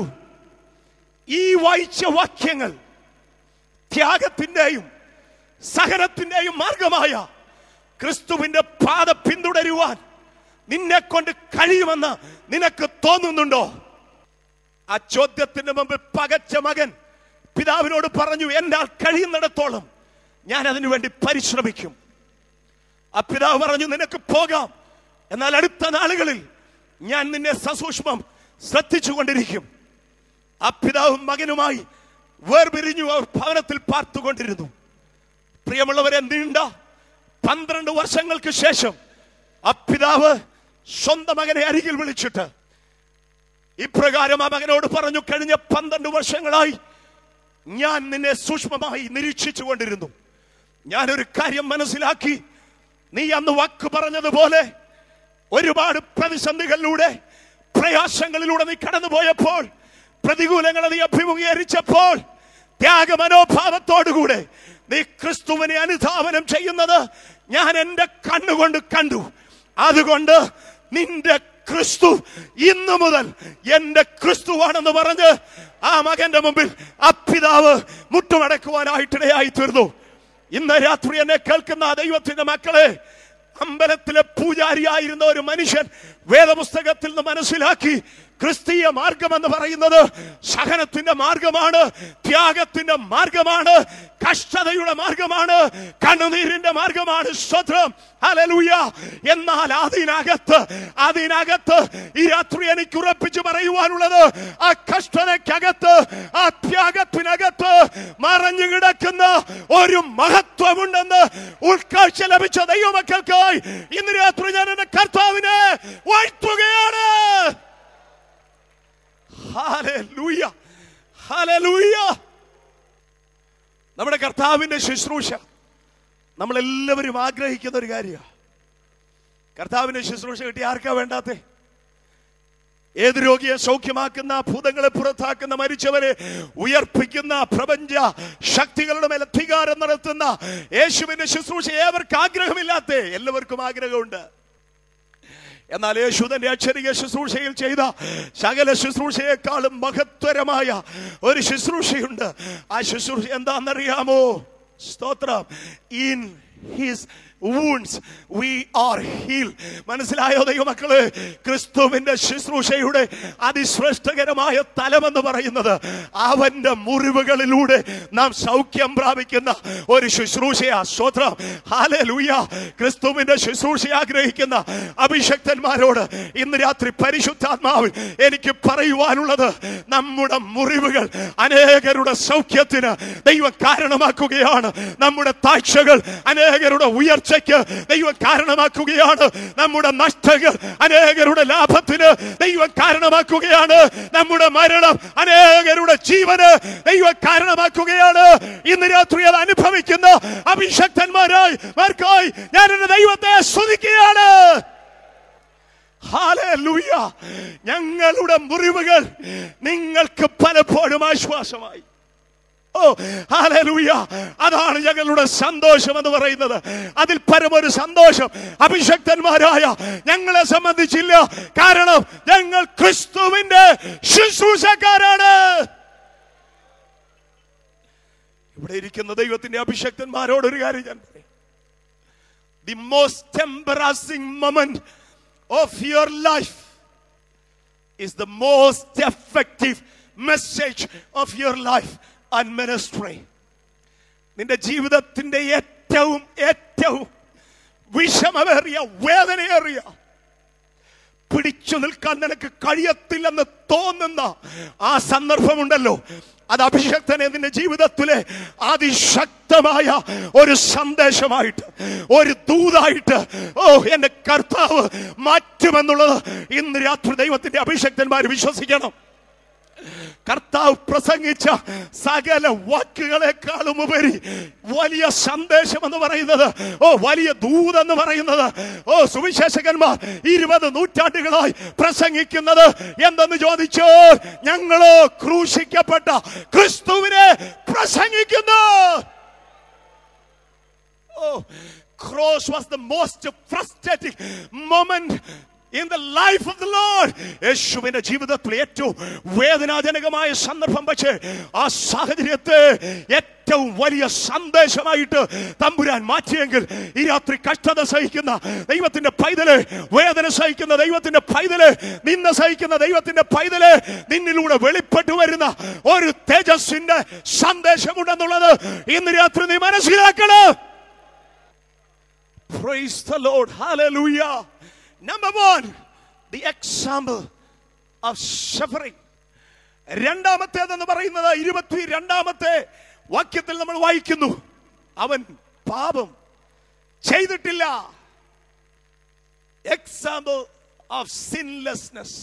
ഈ വായിച്ച വാക്യങ്ങൾ ത്യാഗത്തിന്റെയും സഹനത്തിന്റെയും മാർഗമായ ക്രിസ്തുവിന്റെ പാത പിന്തുടരുവാൻ നിന്നെ കൊണ്ട് കഴിയുമെന്ന് നിനക്ക് തോന്നുന്നുണ്ടോ ആ ചോദ്യത്തിന് മുമ്പിൽ പകച്ച മകൻ പിതാവിനോട് പറഞ്ഞു എന്നാൽ കഴിയുന്നിടത്തോളം ഞാൻ അതിനു വേണ്ടി പരിശ്രമിക്കും ആ പിതാവ് പറഞ്ഞു നിനക്ക് പോകാം എന്നാൽ അടുത്ത നാളുകളിൽ ഞാൻ നിന്നെ സസൂക്ഷ്മം ശ്രദ്ധിച്ചുകൊണ്ടിരിക്കും ആ പിതാവും മകനുമായി വേർപിരിഞ്ഞു അവർ ഭവനത്തിൽ പാർത്തുകൊണ്ടിരുന്നു പ്രിയമുള്ളവരെ നീണ്ട പന്ത്രണ്ട് വർഷങ്ങൾക്ക് ശേഷം ആ പിതാവ് സ്വന്തം മകനെ അരികിൽ വിളിച്ചിട്ട് ഇപ്രകാരം ആ മകനോട് പറഞ്ഞു കഴിഞ്ഞ പന്ത്രണ്ട് വർഷങ്ങളായി ഞാൻ നിന്നെ സൂക്ഷ്മമായി നിരീക്ഷിച്ചു കൊണ്ടിരുന്നു ഞാനൊരു കാര്യം മനസ്സിലാക്കി നീ അന്ന് വാക്ക് പറഞ്ഞതുപോലെ ഒരുപാട് പ്രതിസന്ധികളിലൂടെ പ്രയാസങ്ങളിലൂടെ നീ കടന്നുപോയപ്പോൾ പ്രതികൂലങ്ങളെ നീ അഭിമുഖീകരിച്ചപ്പോൾ ത്യാഗമനോഭാവത്തോടുകൂടെ നീ ക്രിസ്തുവിനെ അനുധാവനം ചെയ്യുന്നത് ഞാൻ എന്റെ കണ്ണുകൊണ്ട് കണ്ടു അതുകൊണ്ട് നിന്റെ ക്രിസ്തു ഇന്നു മുതൽ എന്റെ ക്രിസ്തുവാണെന്ന് പറഞ്ഞ് ആ മകന്റെ മുമ്പിൽ ആ പിതാവ് മുട്ടുമടക്കുവാനായിട്ടിടയായി തീർന്നു ഇന്ന് രാത്രി എന്നെ കേൾക്കുന്ന ആ ദൈവത്തിന്റെ മക്കളെ അമ്പലത്തിലെ പൂജാരിയായിരുന്ന ഒരു മനുഷ്യൻ വേദപുസ്തകത്തിൽ നിന്ന് മനസ്സിലാക്കി ക്രിസ്തീയ മാർഗം എന്ന് പറയുന്നത് സഹനത്തിന്റെ മാർഗമാണ് ത്യാഗത്തിന്റെ മാർഗമാണ് കഷ്ടതയുടെ മാർഗമാണ് കണ്ണുനീരിന്റെ മാർഗമാണ് സ്വത്രം ഹല്ലേലൂയ എന്നാൽ അതിനകത്ത് അതിനകത്ത് ഈ രാത്രി എനിക്ക് ഉറപ്പിച്ചു പറയുവാനുള്ളത് ആ കഷ്ടതയ്ക്കകത്ത് ആ ത്യാഗത്തിനകത്ത് മറഞ്ഞു കിടക്കുന്ന ഒരു മഹത്വമുണ്ടെന്ന് ഉൾക്കാഴ്ച ലഭിച്ച ദൈവമക്കൾക്കായി ഇന്ന് രാത്രി ഞാൻ എന്റെ കർത്താവിനെ വാഴ്ത്തുകയാണ് ഹല്ലേലൂയ ഹല്ലേലൂയ നമ്മുടെ കർത്താവിന്റെ ശുശ്രൂഷ നമ്മളെല്ലാവരും ആഗ്രഹിക്കുന്ന ഒരു കാര്യമാണ് കർത്താവിന്റെ ശുശ്രൂഷ കിട്ടി ആർക്കാ വേണ്ടാത്തേ ഏത് രോഗിയെ സൗഖ്യമാക്കുന്ന ഭൂതങ്ങളെ പുറത്താക്കുന്ന മരിച്ചവരെ ഉയർപ്പിക്കുന്ന പ്രപഞ്ച ശക്തികളുടെ മേൽ അധികാരം നടത്തുന്ന യേശുവിന്റെ ശുശ്രൂഷ ഏവർക്ക് ആഗ്രഹമില്ലാത്ത എല്ലാവർക്കും ആഗ്രഹമുണ്ട് എന്നാൽ യേശു തന്റെ അക്ഷരിക ശുശ്രൂഷയിൽ ചെയ്ത സകല ശുശ്രൂഷയെക്കാളും മഹത്വരമായ ഒരു ശുശ്രൂഷയുണ്ട് ആ ശുശ്രൂഷ എന്താണെന്നറിയാമോ സ്തോത്രം in his wounds we are healed മനസ്സിലായോ ദൈവമക്കള് ക്രിസ്തുവിന്റെ ശുശ്രൂഷയുടെ അതിശ്രേഷ്ഠകരമായ തലമെന്ന് പറയുന്നത് അവന്റെ മുറിവുകളിലൂടെ നാം സൗഖ്യം പ്രാപിക്കുന്ന ഒരു ശുശ്രൂഷയാ സ്വത്രം ഹാലൂയ ക്രിസ്തുവിന്റെ ശുശ്രൂഷ ആഗ്രഹിക്കുന്ന അഭിഷക്തന്മാരോട് ഇന്ന് രാത്രി പരിശുദ്ധാത്മാവിൽ എനിക്ക് പറയുവാനുള്ളത് നമ്മുടെ മുറിവുകൾ അനേകരുടെ സൗഖ്യത്തിന് ദൈവം കാരണമാക്കുകയാണ് നമ്മുടെ താഴ്ചകൾ അനേകരുടെ ഉയർച്ചയ്ക്ക് ദൈവം കാരണമാക്കുകയാണ് നമ്മുടെ നഷ്ടങ്ങൾ അനേകരുടെ ലാഭത്തിന് ദൈവം കാരണമാക്കുകയാണ് നമ്മുടെ മരണം അനേകരുടെ ജീവന് ദൈവം കാരണമാക്കുകയാണ് ഇന്ന് രാത്രി അത് അനുഭവിക്കുന്ന അഭിഷക്തന്മാരായി മാർക്കായി ഞാൻ എന്റെ ദൈവത്തെ സ്തുതിക്കുകയാണ് ഹാലൂയ ഞങ്ങളുടെ മുറിവുകൾ നിങ്ങൾക്ക് പലപ്പോഴും ആശ്വാസമായി ഓ ഹാലൂയ അതാണ് ഞങ്ങളുടെ സന്തോഷം എന്ന് പറയുന്നത് അതിൽ പരമൊരു സന്തോഷം അഭിഷക്തന്മാരായ ഞങ്ങളെ സംബന്ധിച്ചില്ല കാരണം ഞങ്ങൾ ക്രിസ്തുവിന്റെ ശുശ്രൂഷക്കാരാണ് ഇവിടെ ഇരിക്കുന്ന ദൈവത്തിന്റെ അഭിഷക്തന്മാരോട് ഒരു കാര്യം ഞാൻ പറയും the most embarrassing moment of your life is the most effective message of your life and ministry. നിന്റെ ജീവിതത്തിന്റെ ഏറ്റവും ഏറ്റവും വിഷമമേറിയ വേദനയേറിയ പിടിച്ചു നിൽക്കാൻ നിനക്ക് കഴിയത്തില്ലെന്ന് തോന്നുന്ന ആ സന്ദർഭമുണ്ടല്ലോ അത് അഭിഷക്തനെ നിന്റെ ജീവിതത്തിലെ അതിശക്തമായ ഒരു സന്ദേശമായിട്ട് ഒരു ദൂതായിട്ട് ഓ എന്റെ കർത്താവ് മാറ്റുമെന്നുള്ളത് ഇന്ന് രാത്രി ദൈവത്തിന്റെ അഭിഷക്തന്മാർ വിശ്വസിക്കണം കർത്താവ് പ്രസംഗിച്ച സകല വാക്കുകളെക്കാളും ഉപരി വലിയ സന്ദേശം എന്ന് പറയുന്നത് ഓ വലിയ ദൂതെന്ന് പറയുന്നത് ഓ സുവിശേഷകന്മാർ ഇരുപത് നൂറ്റാണ്ടുകളായി പ്രസംഗിക്കുന്നത് എന്തെന്ന് ചോദിച്ചാൽ ഞങ്ങളോ ക്രൂശിക്കപ്പെട്ട ക്രിസ്തുവിനെ പ്രസംഗിക്കുന്നു Oh, cross was the most frustrating moment in the life of the Lord. യേശുവിന്റെ ജീവിതത്തിൽ ഏറ്റവും വേദനാജനകമായ സന്ദർഭം പക്ഷേ ആ സാഹചര്യത്തെ ഏറ്റവും വലിയ സന്ദേശമായിട്ട് തമ്പുരാൻ മാറ്റിയെങ്കിൽ ഈ രാത്രി കഷ്ടത സഹിക്കുന്ന ദൈവത്തിന്റെ പൈതല് വേദന സഹിക്കുന്ന ദൈവത്തിന്റെ പൈതല് നിന്ന സഹിക്കുന്ന ദൈവത്തിന്റെ പൈതല് നിന്നിലൂടെ വെളിപ്പെട്ടു വരുന്ന ഒരു തേജസ്സിന്റെ സന്ദേശമുണ്ടെന്നുള്ളത് ഇന്ന് രാത്രി നീ മനസ്സിലാക്കണം Praise the Lord. Hallelujah. Number one, the example of suffering. രണ്ടാമത്തേതെന്ന് പറയുന്നത് ഇരുപത്തി രണ്ടാമത്തെ വാക്യത്തിൽ നമ്മൾ വായിക്കുന്നു അവൻ പാപം ചെയ്തിട്ടില്ല എക്സാമ്പിൾ ഓഫ് സിൻലെസ്നെസ്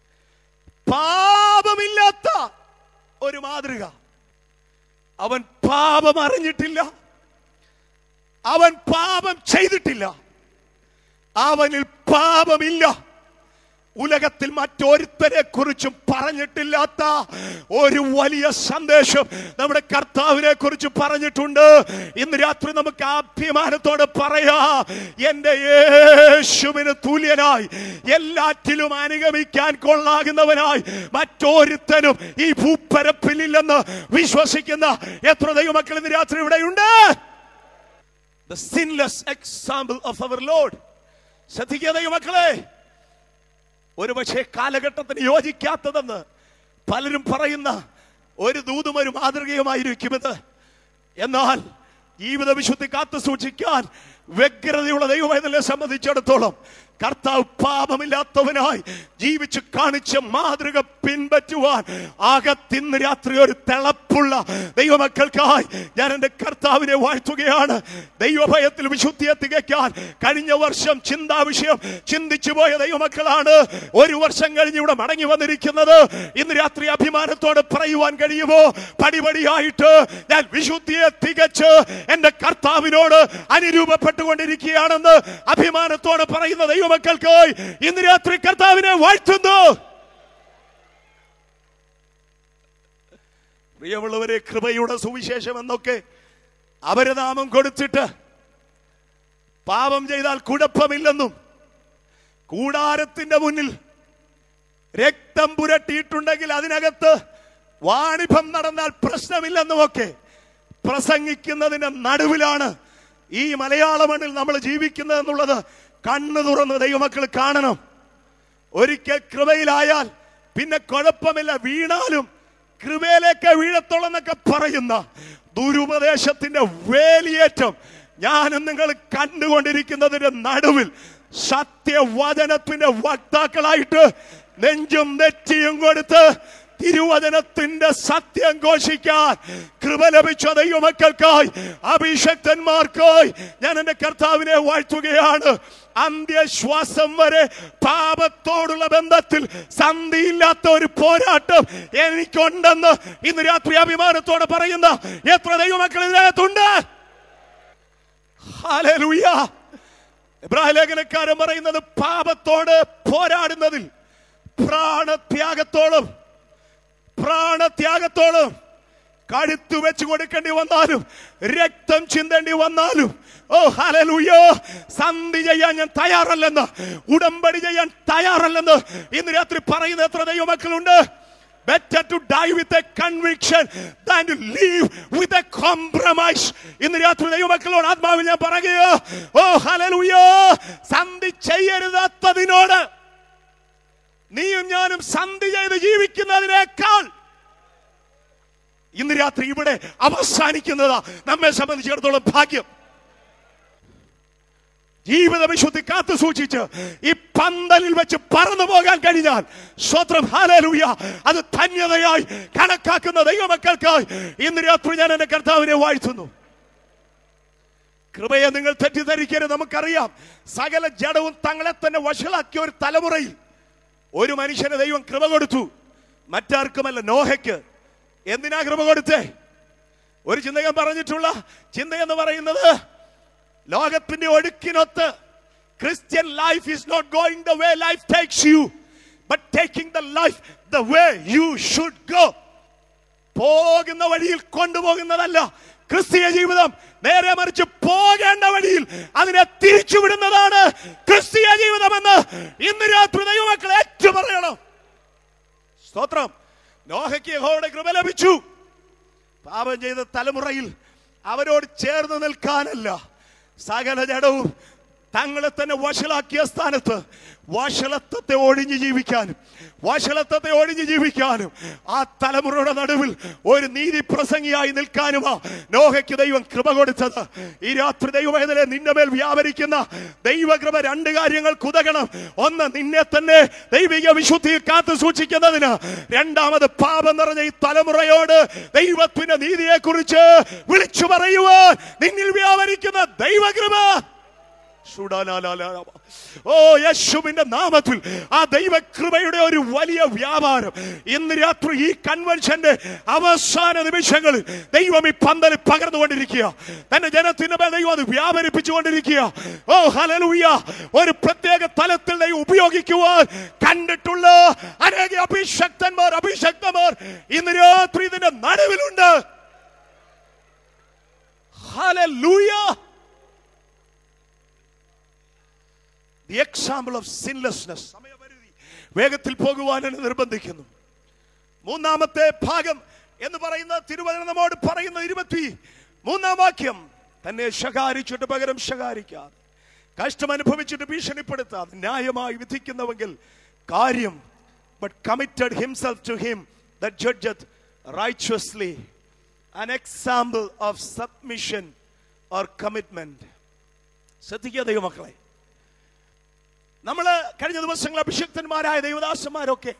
പാപമില്ലാത്ത ഒരു മാതൃക അവൻ പാപം അറിഞ്ഞിട്ടില്ല അവൻ പാപം ചെയ്തിട്ടില്ല അവനിൽ പാപമില്ല ഉലകത്തിൽ മറ്റൊരുത്തരെ കുറിച്ചും പറഞ്ഞിട്ടില്ലാത്ത ഒരു വലിയ സന്ദേശം നമ്മുടെ കർത്താവിനെ കുറിച്ച് പറഞ്ഞിട്ടുണ്ട് ഇന്ന് രാത്രി നമുക്ക് അഭിമാനത്തോടെ പറയാ എന്റെ യേശുവിന് തുല്യനായി എല്ലാറ്റിലും അനുഗമിക്കാൻ കൊള്ളാകുന്നവനായി മറ്റൊരുത്തനും ഈ ഭൂപ്പരപ്പിലില്ലെന്ന് വിശ്വസിക്കുന്ന എത്ര ദൈവമക്കൾ ഇന്ന് രാത്രി ഇവിടെയുണ്ട് the sinless example of our Lord. ശ്രദ്ധിക്കുക ദൈവമക്കളെ ഒരുപക്ഷെ കാലഘട്ടത്തിന് യോജിക്കാത്തതെന്ന് പലരും പറയുന്ന ഒരു ദൂതും ഒരു മാതൃകയുമായിരിക്കും ഇത് എന്നാൽ ജീവിത വിശുദ്ധി കാത്തു സൂക്ഷിക്കാൻ വ്യഗ്രതയുള്ള ദൈവവേദനെ സംബന്ധിച്ചിടത്തോളം കർത്താവ് പാപമില്ലാത്തവനായി ജീവിച്ച് കാണിച്ച മാതൃക പിൻപറ്റുവാൻ അകത്തിന്ന് രാത്രി ഒരു തിളപ്പുള്ള ദൈവമക്കൾക്കായി ഞാൻ എൻ്റെ കർത്താവിനെ വാഴ്ത്തുകയാണ് ദൈവഭയത്തിൽ വിശുദ്ധിയെ തികയ്ക്കാൻ കഴിഞ്ഞ വർഷം ചിന്താ വിഷയം ചിന്തിച്ചു പോയ ദൈവമക്കളാണ് ഒരു വർഷം കഴിഞ്ഞ് ഇവിടെ മടങ്ങി വന്നിരിക്കുന്നത് ഇന്ന് രാത്രി അഭിമാനത്തോടെ പറയുവാൻ കഴിയുമോ പടിപടിയായിട്ട് ഞാൻ വിശുദ്ധിയെ തികച്ച് എൻ്റെ കർത്താവിനോട് അനുരൂപപ്പെട്ടുകൊണ്ടിരിക്കുകയാണെന്ന് അഭിമാനത്തോടെ പറയുന്ന ദൈവമക്കൾക്കായി ഇന്ന് രാത്രി കർത്താവിനെ വാഴ്ത്തുന്നു പ്രിയമുള്ളവരെ കൃപയുടെ സുവിശേഷം എന്നൊക്കെ അവര് നാമം കൊടുത്തിട്ട് പാപം ചെയ്താൽ കുഴപ്പമില്ലെന്നും കൂടാരത്തിന്റെ മുന്നിൽ രക്തം പുരട്ടിയിട്ടുണ്ടെങ്കിൽ അതിനകത്ത് വാണിഭം നടന്നാൽ പ്രശ്നമില്ലെന്നുമൊക്കെ പ്രസംഗിക്കുന്നതിന്റെ നടുവിലാണ് ഈ മലയാള മണ്ണിൽ നമ്മൾ ജീവിക്കുന്നത് എന്നുള്ളത് കണ്ണു തുറന്ന് ദൈവമക്കൾ കാണണം ഒരിക്കൽ കൃപയിലായാൽ പിന്നെ കുഴപ്പമില്ല വീണാലും കൃപയിലേക്ക് വീഴത്തുള്ളെന്നൊക്കെ പറയുന്ന ദുരുപദേശത്തിന്റെ വേലിയേറ്റം ഞാനും നിങ്ങൾ കണ്ടുകൊണ്ടിരിക്കുന്നതിന്റെ നടുവിൽ സത്യവചനത്തിന്റെ വക്താക്കളായിട്ട് നെഞ്ചും നെറ്റിയും കൊടുത്ത് തിരുവചനത്തിന്റെ സത്യം ഘോഷിക്കാൻ കൃപ ലഭിച്ച ദൈവമക്കൾക്കായി അഭിഷക്തന്മാർക്കായി ഞാൻ എന്റെ കർത്താവിനെ വാഴ്ത്തുകയാണ് അന്ത്യശ്വാസം വരെ പാപത്തോടുള്ള ബന്ധത്തിൽ സന്ധിയില്ലാത്ത ഒരു പോരാട്ടം എനിക്കുണ്ടെന്ന് ഇന്ന് രാത്രി അഭിമാനത്തോടെ പറയുന്ന എത്ര ദൈവമക്കൾ ഇതിനകത്തുണ്ട് ഹല്ലേലൂയ എബ്രാഹിം ലേഖനക്കാരൻ പറയുന്നത് പാപത്തോട് പോരാടുന്നതിൽ പ്രാണത്യാഗത്തോളം പ്രാണത്യാഗത്തോളം കഴുത്തു വെച്ച് കൊടുക്കേണ്ടി വന്നാലും രക്തം ചിന്തേണ്ടി വന്നാലും ഓ ഹലലുയോ സന്ധി ചെയ്യാൻ ഞാൻ തയ്യാറല്ലെന്ന് ഉടമ്പടി ചെയ്യാൻ തയ്യാറല്ലെന്ന് ഇന്ന് രാത്രി പറയുന്ന എത്ര ദൈവമക്കളുണ്ട് better to die with a conviction than to live with a compromise ഇന്ന് രാത്രി ദൈവമക്കളോട് ആത്മാവിൽ ഞാൻ പറയുകയോ ഓ ഹലലുയോ സന്ധി ചെയ്യരുതാത്തതിനോട് നീയും ഞാനും സന്ധി ചെയ്ത് ജീവിക്കുന്നതിനേക്കാൾ ഇന്ന് രാത്രി ഇവിടെ അവസാനിക്കുന്നതാ നമ്മെ സംബന്ധിച്ചിടത്തോളം ഭാഗ്യം ജീവിത വിശുദ്ധി കാത്തു സൂക്ഷിച്ച് ഈ പന്തലിൽ വെച്ച് പറന്നു പോകാൻ കഴിഞ്ഞാൽ സ്വത്രം ഹാലലൂയ അത് ധന്യതയായി കണക്കാക്കുന്ന ദൈവമക്കൾക്കായി ഇന്ന് രാത്രി ഞാൻ എന്റെ കർത്താവിനെ വാഴ്ത്തുന്നു കൃപയെ നിങ്ങൾ തെറ്റിദ്ധരിക്കരുത് നമുക്കറിയാം സകല ജഡവും തങ്ങളെ തന്നെ വഷളാക്കിയ ഒരു തലമുറയിൽ ഒരു മനുഷ്യന് ദൈവം കൃപ കൊടുത്തു മറ്റാർക്കുമല്ല നോഹയ്ക്ക് എന്തിനാ കൃപ കൊടുത്തേ ഒരു ചിന്തകൻ പറഞ്ഞിട്ടുള്ള ചിന്ത എന്ന് പറയുന്നത് ലോകത്തിന്റെ ഒഴുക്കിനൊത്ത് Christian life is not going the way life takes you but taking the life the way you should go പോകുന്ന വഴിയിൽ കൊണ്ടുപോകുന്നതല്ല ക്രിസ്തീയ ജീവിതം നേരെ മറിച്ച് പോകേണ്ട വഴിയിൽ അതിനെ തിരിച്ചുവിടുന്നതാണ് ക്രിസ്തീയ ജീവിതമെന്ന് ഇന്ന് രാത്രി ദൈവമക്കൾ ഏറ്റു പറയണം സ്തോത്രം നോഹയ്ക്ക് യഹോവയുടെ കൃപ ലഭിച്ചു പാപം ചെയ്ത തലമുറയിൽ അവരോട് ചേർന്ന് നിൽക്കാനല്ല സകല ജഡവും തങ്ങളെ തന്നെ വഷളാക്കിയ സ്ഥാനത്ത് വഷളത്വത്തെ ഒഴിഞ്ഞു ജീവിക്കാനും വഷളത്വത്തെ ഒഴിഞ്ഞു ജീവിക്കാനും ആ തലമുറയുടെ നടുവിൽ ഒരു നീതി പ്രസംഗിയായി നിൽക്കാനുമാ നോഹയ്ക്ക് ദൈവം കൃപ കൊടുത്തത് ഈ രാത്രി ദൈവവേദന നിന്റെ മേൽ വ്യാപരിക്കുന്ന ദൈവകൃപ രണ്ട് കാര്യങ്ങൾ കുതകണം ഒന്ന് നിന്നെ തന്നെ ദൈവിക വിശുദ്ധിയിൽ കാത്തു സൂക്ഷിക്കുന്നതിന് രണ്ടാമത് പാപം നിറഞ്ഞ ഈ തലമുറയോട് ദൈവത്തിന്റെ നീതിയെ കുറിച്ച് വിളിച്ചു പറയുവാൻ നിന്നിൽ വ്യാപരിക്കുന്ന ദൈവകൃപ സുഡാലാലാലാ. ഓ യേശുവിന്റെ നാമത്തിൽ ആ ദൈവകൃപയുടെ ഒരു വലിയ വ്യാപാരം ഇന്ന് രാത്രി ഈ കൺവെൻഷന്റെ അവസാന നിമിഷങ്ങളിൽ ദൈവം ഈ പന്തലിൽ പകർന്നുകൊണ്ടിരിക്കുക തന്റെ ജനത്തിന്റെ മേൽ ദൈവം അത് വ്യാപരിപ്പിച്ചുകൊണ്ടിരിക്കുക ഓ ഹലലൂയ ഒരു പ്രത്യേക തലത്തിൽ ദൈവം ഉപയോഗിക്കുവാൻ കണ്ടിട്ടുള്ള അനേക അഭിഷക്തന്മാർ അഭിഷക്തന്മാർ ഇന്ന് രാത്രി ഇതിന്റെ നടുവിലുണ്ട് hallelujah the example of sinlessness സമയപരിധി വേഗത്തിൽ പോകുവാൻ എന്നെ നിർബന്ധിക്കുന്നു മൂന്നാമത്തെ ഭാഗം എന്ന് പറയുന്ന തിരുവചനം നമ്മോട് പറയുന്ന ഇരുപത്തി മൂന്നാം വാക്യം തന്നെ ശകാരിച്ചിട്ട് പകരം ശകാരിക്കാതെ കഷ്ടം അനുഭവിച്ചിട്ട് ഭീഷണിപ്പെടുത്താതെ ന്യായമായി വിധിക്കുന്നവെങ്കിൽ കാര്യം but committed himself to him the judgeth righteously an example of submission or commitment ശ്രദ്ധിക്കുക ദൈവമക്കളെ നമ്മൾ കഴിഞ്ഞ ദിവസങ്ങൾ അഭിഷക്തന്മാരായ ദൈവദാസന്മാരൊക്കെ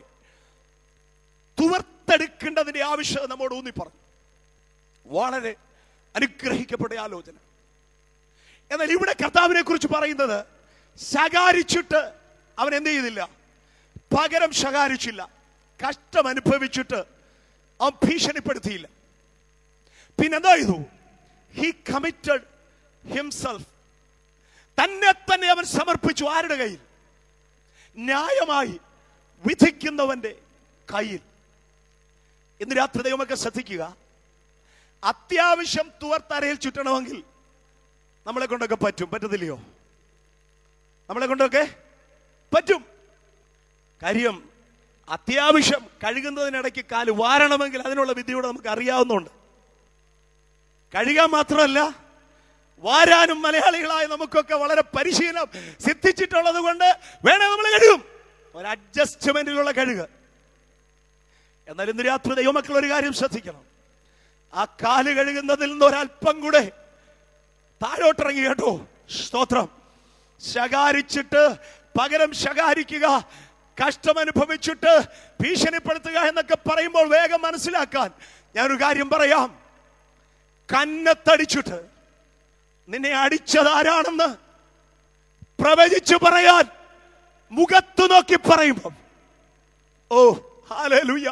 തുവർത്തെടുക്കേണ്ടതിന്റെ ആവശ്യകത നമ്മോട് ഊന്നി പറഞ്ഞു വളരെ അനുഗ്രഹിക്കപ്പെട്ട ആലോചന എന്നാൽ ഇവിടെ കർത്താവിനെ കുറിച്ച് പറയുന്നത് ശകാരിച്ചിട്ട് അവൻ എന്ത് ചെയ്തില്ല പകരം ശകാരിച്ചില്ല കഷ്ടം അനുഭവിച്ചിട്ട് അവൻ ഭീഷണിപ്പെടുത്തിയില്ല പിന്നെന്താ ചെയ്തു ഹി കമ്മിറ്റഡ് ഹിംസെൽഫ് തന്നെ തന്നെ അവൻ സമർപ്പിച്ചു ആരുടെ കയ്യിൽ ന്യായമായി വിധിക്കുന്നവന്റെ കയ്യിൽ ഇന്ന് രാത്രി ദൈവമൊക്കെ ശ്രദ്ധിക്കുക അത്യാവശ്യം തുവർത്തരയിൽ ചുറ്റണമെങ്കിൽ നമ്മളെ കൊണ്ടൊക്കെ പറ്റും പറ്റത്തില്ലയോ നമ്മളെ കൊണ്ടൊക്കെ പറ്റും കാര്യം അത്യാവശ്യം കഴുകുന്നതിനിടയ്ക്ക് കാല് വാരണമെങ്കിൽ അതിനുള്ള വിദ്യയോടെ നമുക്ക് അറിയാവുന്നുണ്ട് കഴുകാൻ മാത്രമല്ല വാരാനും മലയാളികളായ നമുക്കൊക്കെ വളരെ പരിശീലനം സിദ്ധിച്ചിട്ടുള്ളത് കൊണ്ട് വേണേ നമ്മൾ കഴുകും ഒരു അഡ്ജസ്റ്റ്മെന്റിലുള്ള കഴുക എന്നാൽ ഇന്ന് രാത്രി ദൈവമക്കൾ ഒരു കാര്യം ശ്രദ്ധിക്കണം ആ കാല് കഴുകുന്നതിൽ നിന്ന് ഒരല്പം കൂടെ താഴോട്ടിറങ്ങി കേട്ടോ സ്തോത്രം ശകാരിച്ചിട്ട് പകരം ശകാരിക്കുക കഷ്ടമനുഭവിച്ചിട്ട് ഭീഷണിപ്പെടുത്തുക എന്നൊക്കെ പറയുമ്പോൾ വേഗം മനസ്സിലാക്കാൻ ഞാനൊരു കാര്യം പറയാം കന്നത്തടിച്ചിട്ട് നിന്നെ അടിച്ചത് ആരാണെന്ന് പ്രവചിച്ചു പറയാൻ മുഖത്തു നോക്കി പറയുമ്പം ഓ ഹാലൂയ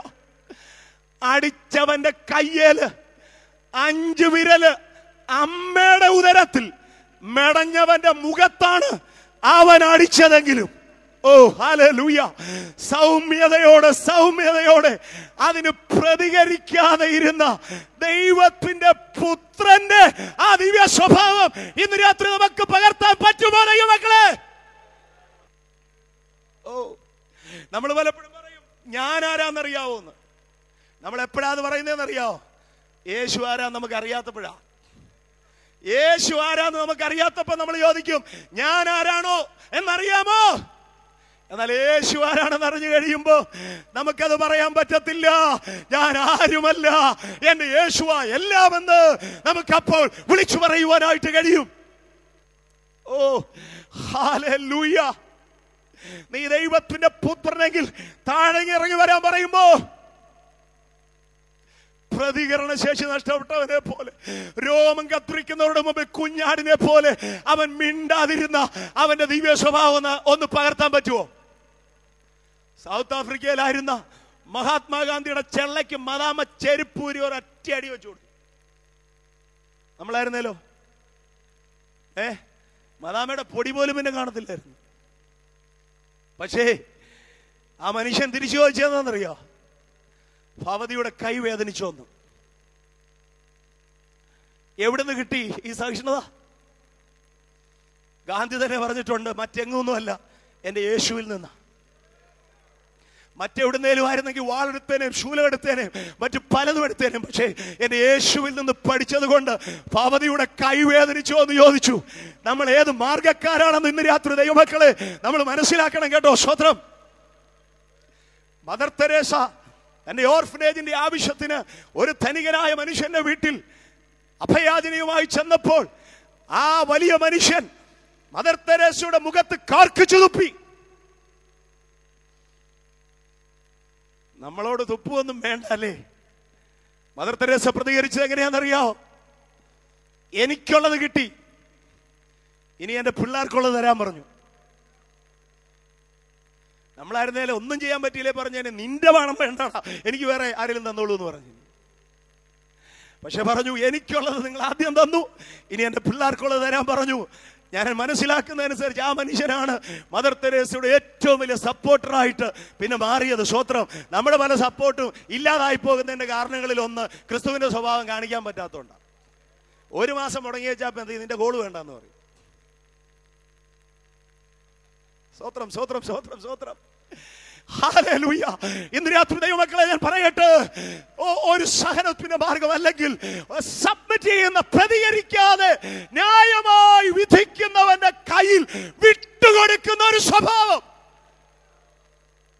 അടിച്ചവന്റെ കയ്യേല് അഞ്ചു വിരല് അമ്മയുടെ ഉദരത്തിൽ മെടഞ്ഞവന്റെ മുഖത്താണ് അവൻ അടിച്ചതെങ്കിലും ഓ ഹാലൂയ സൗമ്യതയോടെ സൗമ്യതയോടെ അതിന് പ്രതികരിക്കാതെ ഇരുന്ന ദൈവത്തിന്റെ പുത്രന്റെ ആ ദിവ്യ സ്വഭാവം ഇന്ന് രാത്രി നമുക്ക് പകർത്താൻ പറ്റുമോ ദൈവമക്കളെ ഓ നമ്മൾ പലപ്പോഴും പറയും ഞാൻ ആരാന്നറിയാവോ എന്ന് നമ്മൾ എപ്പോഴാന്ന് പറയുന്നതെന്ന് അറിയാവോ യേശു ആരാ നമുക്ക് അറിയാത്തപ്പോഴാ യേശു ആരാന്ന് നമുക്ക് അറിയാത്തപ്പോ നമ്മൾ ചോദിക്കും ഞാൻ ആരാണോ എന്നറിയാമോ എന്നാൽ യേശു ആരാണെന്ന് അറിഞ്ഞു കഴിയുമ്പോ നമുക്കത് പറയാൻ പറ്റത്തില്ല ഞാൻ ആരുമല്ല എന്റെ യേശുവ എല്ലാമെന്ന് നമുക്കപ്പോൾ വിളിച്ചു പറയുവാനായിട്ട് കഴിയും ഓ ഹാലൂയ നീ ദൈവത്തിന്റെ പുത്രനെങ്കിൽ താഴെ ഇറങ്ങി വരാൻ പറയുമ്പോ പ്രതികരണ ശേഷി നഷ്ടപ്പെട്ടവനെ പോലെ രോമം കത്തിരിക്കുന്നവരുടെ മുമ്പിൽ കുഞ്ഞാടിനെ പോലെ അവൻ മിണ്ടാതിരുന്ന അവന്റെ ദിവ്യ സ്വഭാവം ഒന്ന് ഒന്ന് പകർത്താൻ പറ്റുമോ സൗത്ത് ആഫ്രിക്കയിലായിരുന്ന മഹാത്മാഗാന്ധിയുടെ ചെള്ളയ്ക്ക് മദാമ ചെരുപ്പൂരി ഒരു ഒറ്റയടി വെച്ചു കൊടുത്തു നമ്മളായിരുന്നല്ലോ ഏ മദാമയുടെ പൊടി പോലും പിന്നെ കാണത്തില്ലായിരുന്നു പക്ഷേ ആ മനുഷ്യൻ തിരിച്ചു ചോദിച്ചതെന്നറിയോ ഭവതിയുടെ കൈ വേദനിച്ചു വന്നു എവിടുന്ന് കിട്ടി ഈ സഹിഷ്ണുത ഗാന്ധി തന്നെ പറഞ്ഞിട്ടുണ്ട് മറ്റെങ്ങൊന്നുമല്ല എൻ്റെ യേശുവിൽ നിന്ന് മറ്റെവിടുന്നേലും ആയിരുന്നെങ്കിൽ വാളെടുത്തേനേയും ശൂലമെടുത്തേനേയും മറ്റു പലതും എടുത്തേനേയും പക്ഷേ എൻ്റെ യേശുവിൽ നിന്ന് പഠിച്ചത് കൊണ്ട് ഭവതിയുടെ കൈ വേദനിച്ചോ എന്ന് ചോദിച്ചു നമ്മൾ ഏത് മാർഗക്കാരാണെന്ന് ഇന്ന് രാത്രി ദൈവമക്കളെ നമ്മൾ മനസ്സിലാക്കണം കേട്ടോ സ്വത്രം മദർ തെരേസ തന്റെ ഓർഫനേജിന്റെ ആവശ്യത്തിന് ഒരു ധനികനായ മനുഷ്യന്റെ വീട്ടിൽ അഭയാചനയുമായി ചെന്നപ്പോൾ ആ വലിയ മനുഷ്യൻ മദർ തെരേസയുടെ മുഖത്ത് കാർക്കിച്ചു തുപ്പി നമ്മളോട് തുപ്പുവൊന്നും വേണ്ട അല്ലേ മദർ തെരേസ പ്രതികരിച്ചത് എങ്ങനെയാണെന്നറിയാമോ എനിക്കുള്ളത് കിട്ടി ഇനി എന്റെ പിള്ളേർക്കുള്ളത് തരാൻ പറഞ്ഞു നമ്മളായിരുന്നേലും ഒന്നും ചെയ്യാൻ പറ്റിയില്ലേ പറഞ്ഞേനെ നിന്റെ പണം വേണ്ടടാ എനിക്ക് വേറെ ആരെങ്കിലും തന്നോളൂ എന്ന് പറഞ്ഞു പക്ഷെ പറഞ്ഞു എനിക്കുള്ളത് നിങ്ങൾ ആദ്യം തന്നു ഇനി എൻ്റെ പിള്ളേർക്കുള്ളത് തരാൻ പറഞ്ഞു ഞാൻ മനസ്സിലാക്കുന്നതനുസരിച്ച് ആ മനുഷ്യനാണ് മദർ തെരേസയുടെ ഏറ്റവും വലിയ സപ്പോർട്ടറായിട്ട് പിന്നെ മാറിയത് സ്വത്രം നമ്മുടെ പല സപ്പോർട്ടും ഇല്ലാതായി പോകുന്നതിന്റെ കാരണങ്ങളിൽ ഒന്ന് ക്രിസ്തുവിന്റെ സ്വഭാവം കാണിക്കാൻ പറ്റാത്തതുകൊണ്ടാണ് ഒരു മാസം മുടങ്ങി വെച്ചാൽ എന്ത് നിന്റെ ഗോള് വേണ്ടെന്ന് പറയും സ്വത്രം സ്വത്രം സ്വത്രം സ്വത്രം ഹാലൂയ ഇന്ന് രാത്രി ദൈവമക്കളെ ഞാൻ പറയട്ടെ ഓ- ഒരു സഹനത്തിന്റെ മാർഗം അല്ലെങ്കിൽ സബ്മിറ്റ് ചെയ്യുന്ന പ്രതികരിക്കാതെ ന്യായമായി വിധിക്കുന്നവന്റെ കയ്യിൽ വിട്ടുകൊടുക്കുന്ന ഒരു സ്വഭാവം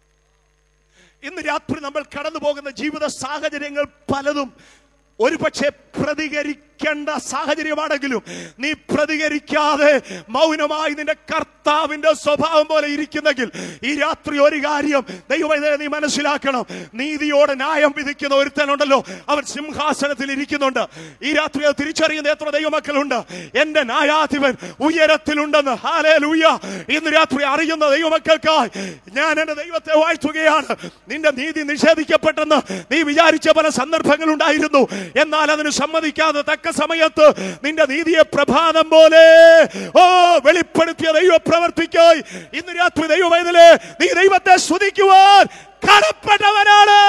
ജീവിത സാഹചര്യങ്ങൾ പലതും ഒരുപക്ഷെ പ്രതികരിക്കേണ്ട സാഹചര്യമാണെങ്കിലും നീ പ്രതികരിക്കാതെ മൗനമായി നിന്റെ കർത്താവിന്റെ സ്വഭാവം പോലെ ഇരിക്കുന്നെങ്കിൽ ഈ രാത്രി ഒരു കാര്യം ദൈവമേ നീ മനസ്സിലാക്കണം നീതിയോടെ ന്യായം വിധിക്കുന്ന ഒരുത്തനുണ്ടല്ലോ അവൻ സിംഹാസനത്തിൽ ഇരിക്കുന്നുണ്ട് ഈ രാത്രി അത് തിരിച്ചറിയുന്ന എത്ര ദൈവമക്കളുണ്ട് എന്റെ ന്യായാധിപൻ ഉയരത്തിലുണ്ടെന്ന് ഹാലേ ലൂയ ഇന്ന് രാത്രി അറിയുന്ന ദൈവമക്കൾക്കായി ഞാൻ എന്റെ ദൈവത്തെ വാഴ്ത്തുകയാണ് നിന്റെ നീതി നിഷേധിക്കപ്പെട്ടെന്ന് നീ വിചാരിച്ച പല സന്ദർഭങ്ങളുണ്ടായിരുന്നു എന്നാൽ അതിന് സമ്മതിക്കാതെ തക്ക സമയത്ത് നിന്റെ നീതിയെ പ്രഭാതം പോലെ ഓ വെളിപ്പെടുത്തിയ ദൈവ പ്രവർത്തിക്കായി ഇന്ന് രാത്രി ദൈവവേദലെ നീ ദൈവത്തെ സ്തുതിക്കുവാൻ കടപ്പെട്ടവനാണ്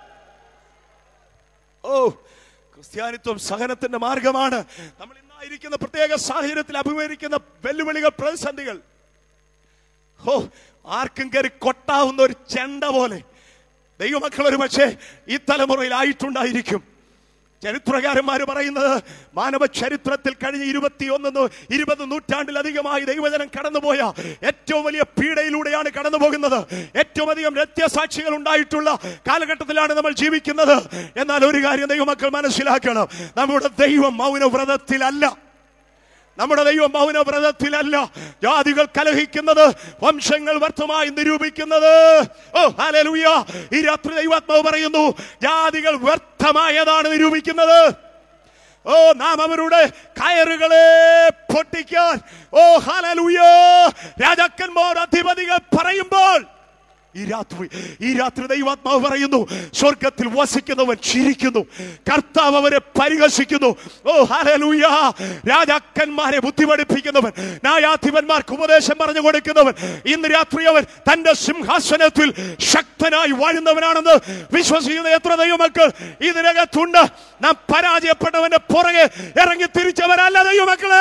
ഓ ക്രിസ്ത്യാനിത്വം സഹനത്തിന്റെ മാർഗമാണ് നമ്മൾ ഇന്നായിരിക്കുന്ന പ്രത്യേക സാഹചര്യത്തിൽ അഭിമുഖീകരിക്കുന്ന വെല്ലുവിളികൾ പ്രതിസന്ധികൾ ഓ ആർക്കും കയറി കൊട്ടാവുന്ന ഒരു ചെണ്ട പോലെ ദൈവമക്കൾ ഒരു പക്ഷേ ഈ തലമുറയിൽ ആയിട്ടുണ്ടായിരിക്കും ചരിത്രകാരന്മാർ പറയുന്നത് മാനവ ചരിത്രത്തിൽ കഴിഞ്ഞ ഇരുപത്തിയൊന്ന് നൂ- ഇരുപത് നൂറ്റാണ്ടിലധികമായി ദൈവജനം കടന്നുപോയ ഏറ്റവും വലിയ പീഡയിലൂടെയാണ് കടന്നു പോകുന്നത് ഏറ്റവും അധികം രക്തസാക്ഷികൾ ഉണ്ടായിട്ടുള്ള കാലഘട്ടത്തിലാണ് നമ്മൾ ജീവിക്കുന്നത് എന്നാൽ ഒരു കാര്യം ദൈവമക്കൾ മനസ്സിലാക്കണം നമ്മുടെ ദൈവം മൗനവ്രതത്തിലല്ല നമ്മുടെ ദൈവം മൗനവ്രതത്തിലല്ല ജാതികൾ കലഹിക്കുന്നത് വംശങ്ങൾ വ്യർത്ഥമായി നിരൂപിക്കുന്നത് ഓ ഹല്ലേലൂയ ഈ രാത്രി ദൈവാത്മാവ് പറയുന്നു ജാതികൾ വ്യർത്ഥമായതാണ് നിരൂപിക്കുന്നത് ഓ നാം അവരുടെ കയറുകളെ പൊട്ടിക്കാൻ ഓ ഹല്ലേലൂയ രാജാക്കന്മാർ അധിപതികൾ പറയുമ്പോൾ ഈ രാത്രി ഈ രാത്രി ദൈവാത്മാവ് പറയുന്നു സ്വർഗത്തിൽ വസിക്കുന്നവൻ ചിരിക്കുന്നു കർത്താവ് അവരെ പരിഹസിക്കുന്നു ഓ ഹല്ലേലൂയ രാജാക്കന്മാരെ ബുദ്ധി പഠിപ്പിക്കുന്നവൻ ന്യായാധിപന്മാർക്ക് ഉപദേശം പറഞ്ഞു കൊടുക്കുന്നവൻ ഇന്ന് രാത്രി അവൻ തന്റെ സിംഹാസനത്തിൽ ശക്തനായി വാഴുന്നവനാണെന്ന് വിശ്വസിക്കുന്ന എത്ര ദൈവമക്കൾ ഇതിനകത്തുണ്ട് നാം പരാജയപ്പെട്ടവന്റെ പുറകെ ഇറങ്ങി തിരിച്ചവരല്ല ദൈവമക്കളെ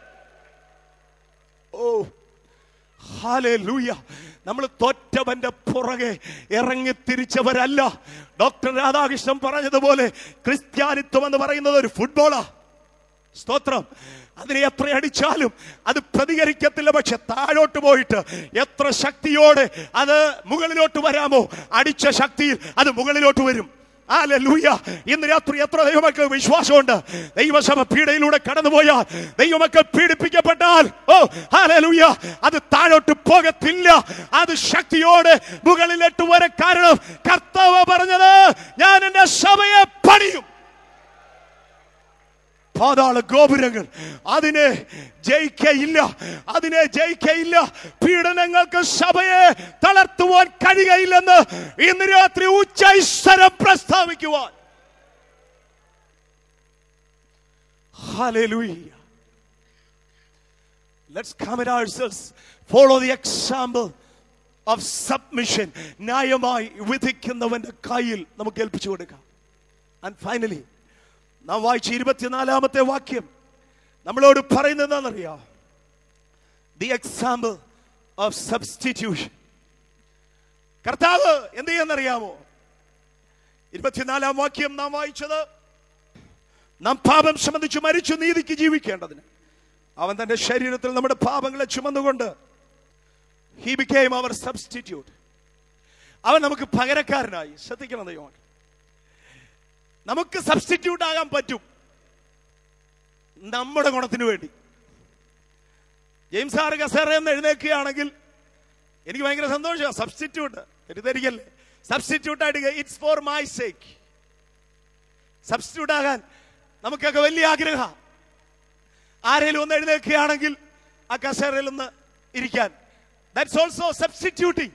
ഓ ഹാലേലൂയ നമ്മൾ തോറ്റവന്റെ പുറകെ ഇറങ്ങി തിരിച്ചവരല്ല ഡോക്ടർ രാധാകൃഷ്ണൻ പറഞ്ഞതുപോലെ ക്രിസ്ത്യാനിത്വം എന്ന് പറയുന്നത് ഒരു ഫുട്ബോളാ സ്തോത്രം അതിനെ എത്ര അടിച്ചാലും അത് പ്രതികരിക്കത്തില്ല പക്ഷെ താഴോട്ട് പോയിട്ട് എത്ര ശക്തിയോടെ അത് മുകളിലോട്ട് വരാമോ അടിച്ച ശക്തിയിൽ അത് മുകളിലോട്ട് വരും ഹല്ലേലൂയ ഇന്ന് രാത്രി എത്ര ദൈവമക്കൾ വിശ്വാസമുണ്ട് ദൈവസഭ പീഡയിലൂടെ കടന്നുപോയാൽ ദൈവമക്കൾ പീഡിപ്പിക്കപ്പെട്ടാൽ ഓ ഹല്ലേലൂയ അത് താഴോട്ട് പോകത്തില്ല അത് ശക്തിയോടെ മുകളിലോട്ട് വരെ കാരണം കർത്താവ് പറഞ്ഞത് ഞാൻ എന്റെ സഭയെ പണിയും പാതാള ഗോപുരങ്ങൾ അതിനെ ജയിക്കയില്ല അതിനെ ജയിക്കയില്ല പീഡനങ്ങൾക്ക് സഭയെ തളർത്തുവാൻ കഴിയുകയില്ലെന്ന് ഇന്ന് രാത്രി ഉച്ചൈസ്വരം പ്രസ്താവിക്കുവാൻ Hallelujah. Let's commit ourselves. Follow the example of submission. ന്യായമായി വിധിക്കുന്നവന്റെ കയ്യിൽ നമുക്ക് ഏൽപ്പിച്ചു കൊടുക്കാം ആൻഡ് ഫൈനലി നാം വായിച്ച ഇരുപത്തിനാലാമത്തെ വാക്യം നമ്മളോട് പറയുന്നത് എന്താണെന്നറിയാം ദി എക്സാമ്പിൾ ഓഫ് സബ്സ്റ്റിറ്റ്യൂഷൻ കർത്താവ് എന്ത് ചെയ്യാന്നറിയാമോ ഇരുപത്തിനാലാം വാക്യം നാം വായിച്ചത് നാം പാപം സംബന്ധിച്ച് മരിച്ചു നീതിക്ക് ജീവിക്കേണ്ടതിന് അവൻ തന്റെ ശരീരത്തിൽ നമ്മുടെ പാപങ്ങളെ ചുമന്നുകൊണ്ട് ഹി ബിക്കെയിം അവർ സബ്സ്റ്റിറ്റ്യൂട്ട് അവൻ നമുക്ക് പകരക്കാരനായി ശ്രദ്ധിക്കണം ദൈവം നമുക്ക് സബ്സ്റ്റിറ്റ്യൂട്ട് ആകാൻ പറ്റും നമ്മുടെ ഗുണത്തിന് വേണ്ടി ജെയിംസ് ആർ കസേറ എന്ന് എഴുന്നേക്കുകയാണെങ്കിൽ എനിക്ക് ഭയങ്കര സന്തോഷമാണ് സബ്സ്റ്റിറ്റ്യൂട്ട് തെറ്റിദ്ധരിക്കല്ലേ സബ്സ്റ്റിറ്റ്യൂട്ട് ആയിട്ട് it's for my sake substitute ആകാൻ നമുക്കൊക്കെ വലിയ ആഗ്രഹം ആരെങ്കിലും ഒന്ന് എഴുന്നേൽക്കുകയാണെങ്കിൽ ആ കസേരയിൽ ഒന്ന് ഇരിക്കാൻ ദാറ്റ്സ് ഓൾസോ സബ്സ്റ്റിറ്റ്യൂട്ടിങ്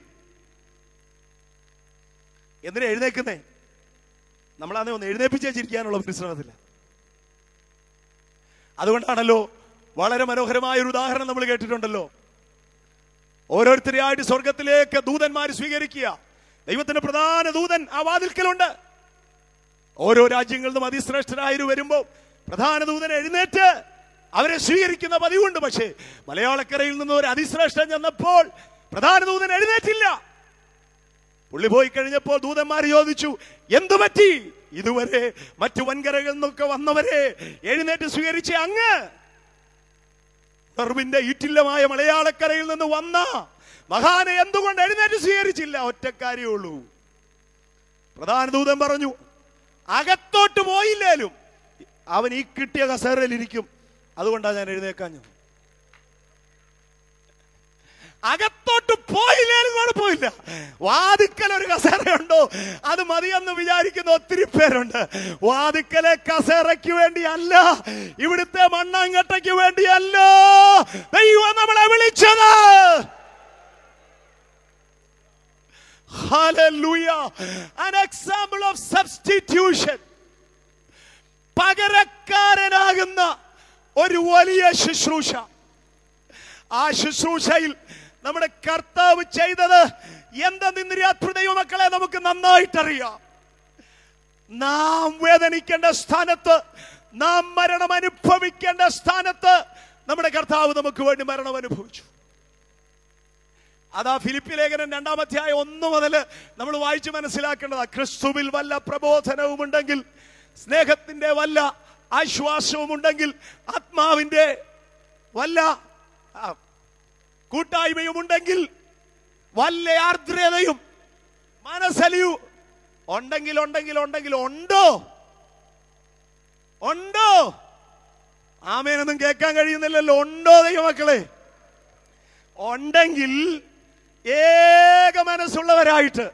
എന്തിനാ എഴുന്നേക്കുന്നേ നമ്മളാണെ ഒന്ന് എഴുന്നേപ്പിച്ചിരിക്കാനുള്ള പരിശ്രമത്തില്ല അതുകൊണ്ടാണല്ലോ വളരെ മനോഹരമായ ഒരു ഉദാഹരണം നമ്മൾ കേട്ടിട്ടുണ്ടല്ലോ ഓരോരുത്തരെയായിട്ട് സ്വർഗത്തിലേക്ക് ദൂതന്മാർ സ്വീകരിക്കുക ദൈവത്തിന്റെ പ്രധാന ദൂതൻ ആ വാതിൽക്കലുണ്ട് ഓരോ രാജ്യങ്ങളിൽ നിന്നും അതിശ്രേഷ്ഠരായി വരുമ്പോൾ പ്രധാന ദൂതൻ എഴുന്നേറ്റ് അവരെ സ്വീകരിക്കുന്ന പതിവുണ്ട് പക്ഷേ മലയാളക്കരയിൽ നിന്ന് ഒരു അതിശ്രേഷ്ഠൻ ചെന്നപ്പോൾ പ്രധാന ദൂതൻ എഴുന്നേറ്റില്ല പുള്ളി പോയി കഴിഞ്ഞപ്പോൾ ദൂതന്മാർ ചോദിച്ചു എന്തു പറ്റി ഇതുവരെ മറ്റു വൻകരകളിൽ നിന്നൊക്കെ വന്നവരെ എഴുന്നേറ്റ് സ്വീകരിച്ച അങ്ങ് െർവിന്റെ ഈറ്റില്ലമായ മലയാളക്കരയിൽ നിന്ന് വന്ന മഹാനെ എന്തുകൊണ്ട് എഴുന്നേറ്റ് സ്വീകരിച്ചില്ല ഒറ്റ കാര്യമുള്ളൂ പ്രധാന ദൂതൻ പറഞ്ഞു അകത്തോട്ട് പോയില്ലേലും അവൻ ഈ കിട്ടിയ കസേരയിൽ ഇരിക്കും അതുകൊണ്ടാണ് ഞാൻ എഴുന്നേക്കാഞ്ഞത് അകത്തോട്ട് പോയില്ലേലും കുഴപ്പമില്ല വാതിക്കൽ ഒരു കസേരയുണ്ടോ അത് മതിയെന്ന് വിചാരിക്കുന്ന ഒത്തിരി പേരുണ്ട് വാതിക്കലെ കസേരയ്ക്ക് വേണ്ടിയല്ല ഇവിടുത്തെ മണ്ണാങ്കട്ടയ്ക്ക് വേണ്ടിയല്ല ദൈവം നമ്മളെ വിളിച്ചത് Hallelujah. An example of substitution. പകരക്കാരനാകുന്ന ഒരു വലിയ ശുശ്രൂഷ ആ ശുശ്രൂഷയിൽ നമ്മുടെ കർത്താവ് ചെയ്തത് എന്തെന്ന് രാത്രി ദൈവമക്കളെ നമുക്ക് നന്നായിട്ടറിയാം നാം വേദനിക്കേണ്ട സ്ഥാനത്ത് നാം മരണം അനുഭവിക്കേണ്ട സ്ഥാനത്ത് നമ്മുടെ കർത്താവ് നമുക്ക് വേണ്ടി മരണം അനുഭവിച്ചു അതാ ഫിലിപ്പി ലേഖനം രണ്ടാമധ്യായ ഒന്ന് മുതൽ നമ്മൾ വായിച്ച് മനസ്സിലാക്കേണ്ടതാ ക്രിസ്തുവിൽ വല്ല പ്രബോധനവും ഉണ്ടെങ്കിൽ സ്നേഹത്തിന്റെ വല്ല ആശ്വാസവും ഉണ്ടെങ്കിൽ ആത്മാവിന്റെ വല്ല ആ, കൂട്ടായ്മയും ഉണ്ടെങ്കിൽ വല്ല ആർദ്രതയും മനസ്സലിയു ഉണ്ടെങ്കിൽ ഉണ്ടെങ്കിൽ ഉണ്ടെങ്കിൽ ഉണ്ടോ ഉണ്ടോ ആമേനൊന്നും കേൾക്കാൻ കഴിയുന്നില്ലല്ലോ ഉണ്ടോ ദൈവമക്കളെ ഉണ്ടെങ്കിൽ ഏക മനസ്സുള്ളവരായിട്ട്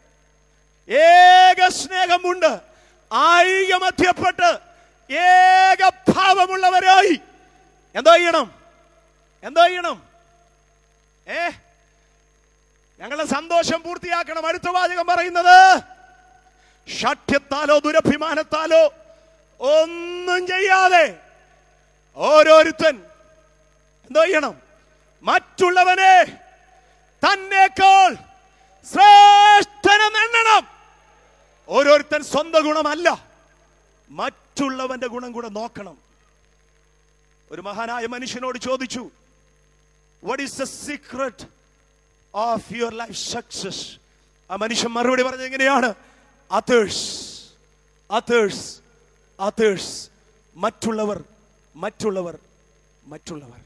ഏക സ്നേഹമുണ്ട് ഐകമധ്യപ്പെട്ട് ഏക ഭാവമുള്ളവരായി എന്തോ ചെയ്യണം എന്തോ ചെയ്യണം ഏ ഞങ്ങളുടെ സന്തോഷം പൂർത്തിയാക്കണം അടുത്ത വാചകം പറയുന്നത് ഷഠ്യത്താലോ ദുരഭിമാനത്താലോ ഒന്നും ചെയ്യാതെ ഓരോരുത്തൻ എന്തോ ചെയ്യണം മറ്റുള്ളവനെ തന്നേക്കാൾ ശ്രേഷ്ഠനെന്ന് എണ്ണണം ഓരോരുത്തൻ സ്വന്തം ഗുണമല്ല മറ്റുള്ളവന്റെ ഗുണം കൂടെ നോക്കണം ഒരു മഹാനായ മനുഷ്യനോട് ചോദിച്ചു what is the secret of your life success ആ മനുഷ്യൻ മറുപടി പറഞ്ഞത് എങ്ങനെയാണ് അതേഴ്സ് അതേഴ്സ് അതേഴ്സ് മറ്റുള്ളവർ മറ്റുള്ളവർ മറ്റുള്ളവർ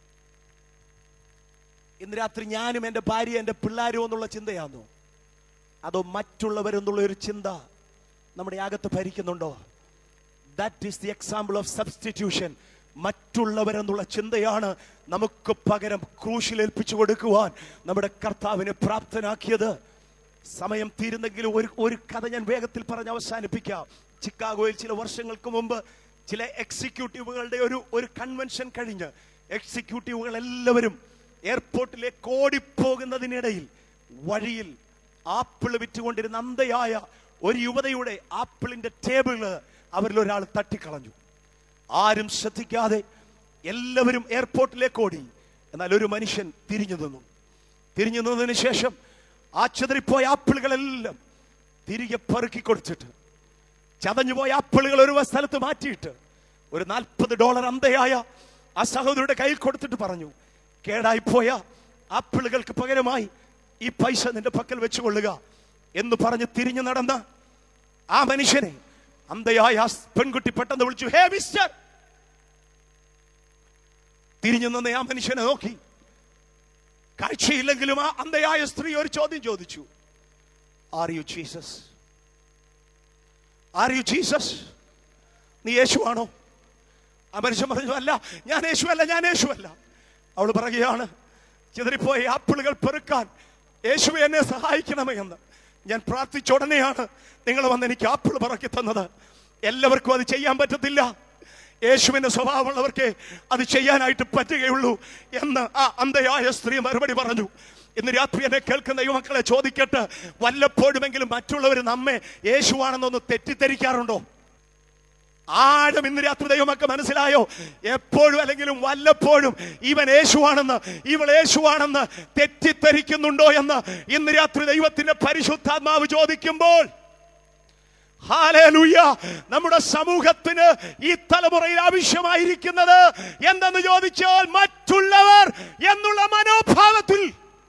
ഇന്ന് രാത്രി ഞാനും എൻ്റെ ഭാര്യ എൻ്റെ പിള്ളേരും എന്നുള്ള ചിന്തയാണോ അതോ മറ്റുള്ളവരെന്നുള്ള ഒരു ചിന്ത നമ്മുടെ അകത്ത് ഭരിക്കുന്നുണ്ടോ that is the example of substitution മറ്റുള്ളവരെന്നുള്ള ചിന്തയാണ് നമുക്ക് പകരം ക്രൂശിൽ ഏൽപ്പിച്ചു കൊടുക്കുവാൻ നമ്മുടെ കർത്താവിനെ പ്രാപ്തനാക്കിയത് സമയം തീരുന്നെങ്കിലും ഒരു ഒരു കഥ ഞാൻ വേഗത്തിൽ പറഞ്ഞ് അവസാനിപ്പിക്കാം ചിക്കാഗോയിൽ ചില വർഷങ്ങൾക്ക് മുമ്പ് ചില എക്സിക്യൂട്ടീവുകളുടെ ഒരു ഒരു കൺവെൻഷൻ കഴിഞ്ഞ് എക്സിക്യൂട്ടീവുകൾ എല്ലാവരും എയർപോർട്ടിലേക്ക് ഓടിപ്പോകുന്നതിനിടയിൽ വഴിയിൽ ആപ്പിൾ വിറ്റുകൊണ്ടിരുന്ന അന്ധയായ ഒരു യുവതയുടെ ആപ്പിളിന്റെ ടേബിള് അവരിൽ ഒരാൾ തട്ടിക്കളഞ്ഞു ആരും ശ്രദ്ധിക്കാതെ എല്ലാവരും എയർപോർട്ടിലേക്ക് ഓടി എന്നാൽ ഒരു മനുഷ്യൻ തിരിഞ്ഞു നിന്നു തിരിഞ്ഞു നിന്നതിന് ശേഷം ആ ചെതറിപ്പോയ ആപ്പിളുകളെല്ലാം തിരികെ പെറുക്കി കൊടുത്തിട്ട് ചതഞ്ഞുപോയ ആപ്പിളുകൾ ഒരു സ്ഥലത്ത് മാറ്റിയിട്ട് ഒരു നാൽപ്പത് ഡോളർ അന്തയായ ആ സഹോദരിയുടെ കയ്യിൽ കൊടുത്തിട്ട് പറഞ്ഞു കേടായിപ്പോയ ആപ്പിളുകൾക്ക് പകരമായി ഈ പൈസ നിന്റെ പക്കൽ വെച്ചുകൊള്ളുക എന്ന് പറഞ്ഞ് തിരിഞ്ഞു നടന്ന ആ മനുഷ്യനെ അന്തയായ ആ പെൺകുട്ടി പെട്ടെന്ന് വിളിച്ചു ഹേ മിസ്റ്റർ തിരിഞ്ഞു നിന്ന് ആ മനുഷ്യനെ നോക്കി കാഴ്ചയില്ലെങ്കിലും ആ അന്തയായ സ്ത്രീ ഒരു ചോദ്യം ചോദിച്ചു are you Jesus are you Jesus നീ യേശുവാണോ ആ മനുഷ്യൻ പറഞ്ഞു അല്ല ഞാൻ യേശു അല്ല ഞാൻ യേശു അല്ല അവൾ പറയുകയാണ് ചിതറിപ്പോയ ആപ്പിളുകൾ പെറുക്കാൻ യേശു എന്നെ സഹായിക്കണമേ എന്ന് ഞാൻ പ്രാർത്ഥിച്ച ഉടനെയാണ് നിങ്ങൾ വന്ന് എനിക്ക് ആപ്പിൾ പറക്കി തന്നത് എല്ലാവർക്കും അത് ചെയ്യാൻ പറ്റത്തില്ല യേശുവിന്റെ സ്വഭാവമുള്ളവർക്ക് അത് ചെയ്യാനായിട്ട് പറ്റുകയുള്ളൂ എന്ന് ആ അന്ധയായ സ്ത്രീ മറുപടി പറഞ്ഞു ഇന്ന് രാത്രി എന്നെ കേൾക്കുന്ന യുവക്കളെ ചോദിക്കട്ടെ വല്ലപ്പോഴുമെങ്കിലും മറ്റുള്ളവർ നമ്മെ യേശുവാണെന്നൊന്ന് തെറ്റിദ്ധരിക്കാറുണ്ടോ ആഴം ഇന്ന് രാത്രി ദൈവമൊക്കെ മനസ്സിലായോ എപ്പോഴും അല്ലെങ്കിലും വല്ലപ്പോഴും ഇവൻ യേശുവാണെന്ന് ഇവൾ യേശുവാണെന്ന് തെറ്റിദ്ധരിക്കുന്നുണ്ടോ എന്ന് ഇന്ന് രാത്രി ദൈവത്തിന്റെ പരിശുദ്ധാത്മാവ് ചോദിക്കുമ്പോൾ ഹാലേലൂയ നമ്മുടെ സമൂഹത്തിന് ഈ തലമുറയിൽ ആവശ്യമായിരിക്കുന്നത് എന്തെന്ന് ചോദിച്ചാൽ മറ്റുള്ളവർ എന്നുള്ള മനോഭാവത്തിൽ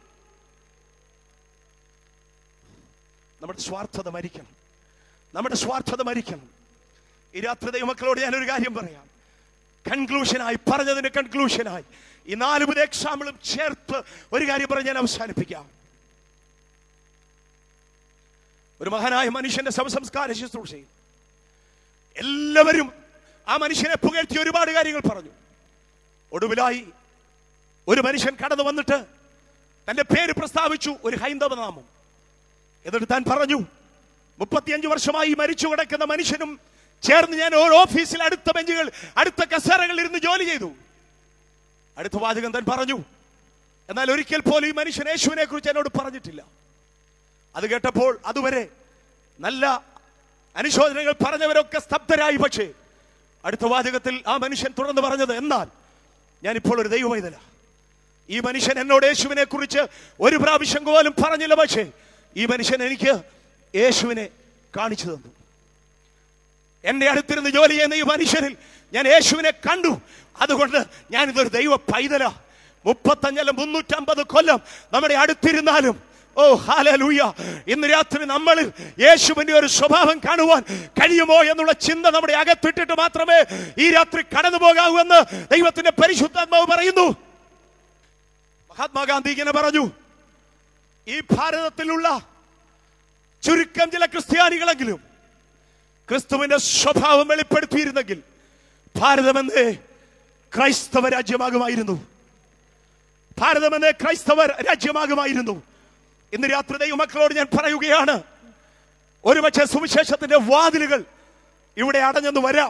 നമ്മുടെ സ്വാർത്ഥത മരിക്കണം നമ്മുടെ സ്വാർത്ഥത മരിക്കണം ഈ രാത്രി ദൈവമക്കളോട് ഞാൻ ഒരു കാര്യം പറയാം കൺക്ലൂഷനായി പറഞ്ഞതിന് കൺക്ലൂഷനായി ഈ നാല് മുതൽ എക്സാമ്പിളും ചേർത്ത് ഒരു കാര്യം പറഞ്ഞ് ഞാൻ അവസാനിപ്പിക്കാം ഒരു മഹാനായ മനുഷ്യന്റെ ശവസംസ്കാര ശുശ്രൂഷയിൽ എല്ലാവരും ആ മനുഷ്യനെ പുകഴ്ത്തി ഒരുപാട് കാര്യങ്ങൾ പറഞ്ഞു ഒടുവിലായി ഒരു മനുഷ്യൻ കടന്നു വന്നിട്ട് തന്റെ പേര് പ്രസ്താവിച്ചു ഒരു ഹൈന്ദവ നാമം എന്നിട്ട് താൻ പറഞ്ഞു മുപ്പത്തിയഞ്ച് വർഷമായി മരിച്ചു കിടക്കുന്ന മനുഷ്യനും ചേർന്ന് ഞാൻ ഓരോ ഓഫീസിൽ അടുത്ത ബെഞ്ചുകൾ അടുത്ത കസേരകളിൽ ഇരുന്ന് ജോലി ചെയ്തു അടുത്ത വാചകം താൻ പറഞ്ഞു എന്നാൽ ഒരിക്കൽ പോലും ഈ മനുഷ്യൻ യേശുവിനെ കുറിച്ച് എന്നോട് പറഞ്ഞിട്ടില്ല അത് കേട്ടപ്പോൾ അതുവരെ നല്ല അനുശോചനങ്ങൾ പറഞ്ഞവരൊക്കെ സ്തബ്ധരായി പക്ഷേ അടുത്ത വാചകത്തിൽ ആ മനുഷ്യൻ തുടർന്ന് പറഞ്ഞത് എന്നാൽ ഞാനിപ്പോൾ ഒരു ദൈവവൈതല ഈ മനുഷ്യൻ എന്നോട് യേശുവിനെ കുറിച്ച് ഒരു പ്രാവശ്യം പോലും പറഞ്ഞില്ല പക്ഷേ ഈ മനുഷ്യൻ എനിക്ക് യേശുവിനെ കാണിച്ചു തന്നു എന്റെ അടുത്തിരുന്ന് ജോലി ചെയ്യുന്ന ഈ മനുഷ്യനിൽ ഞാൻ യേശുവിനെ കണ്ടു അതുകൊണ്ട് ഞാൻ ഇതൊരു ദൈവ പൈതല മുപ്പത്തഞ്ചല്ല മുന്നൂറ്റമ്പത് കൊല്ലം നമ്മുടെ അടുത്തിരുന്നാലും ഓ ഹാലലൂയ ഇന്ന് രാത്രി നമ്മളിൽ യേശുവിന്റെ ഒരു സ്വഭാവം കാണുവാൻ കഴിയുമോ എന്നുള്ള ചിന്ത നമ്മുടെ അകത്തിട്ടിട്ട് മാത്രമേ ഈ രാത്രി കടന്നു പോകാവൂ എന്ന് ദൈവത്തിന്റെ പരിശുദ്ധാത്മാവ് പറയുന്നു മഹാത്മാഗാന്ധി ഇങ്ങനെ പറഞ്ഞു ഈ ഭാരതത്തിലുള്ള ചുരുക്കം ചില ക്രിസ്ത്യാനികളെങ്കിലും ക്രിസ്തുവിന്റെ സ്വഭാവം വെളിപ്പെടുത്തിയിരുന്നെങ്കിൽ ഭാരതമെന്ന് ക്രൈസ്തവ രാജ്യമാകുമായിരുന്നു ഭാരതമെന്ന് ക്രൈസ്തവ രാജ്യമാകുമായിരുന്നു ഇന്ന് രാത്രി ദൈവമക്കളോട് ഞാൻ പറയുകയാണ് ഒരുപക്ഷെ സുവിശേഷത്തിന്റെ വാതിലുകൾ ഇവിടെ അടഞ്ഞെന്ന് വരാം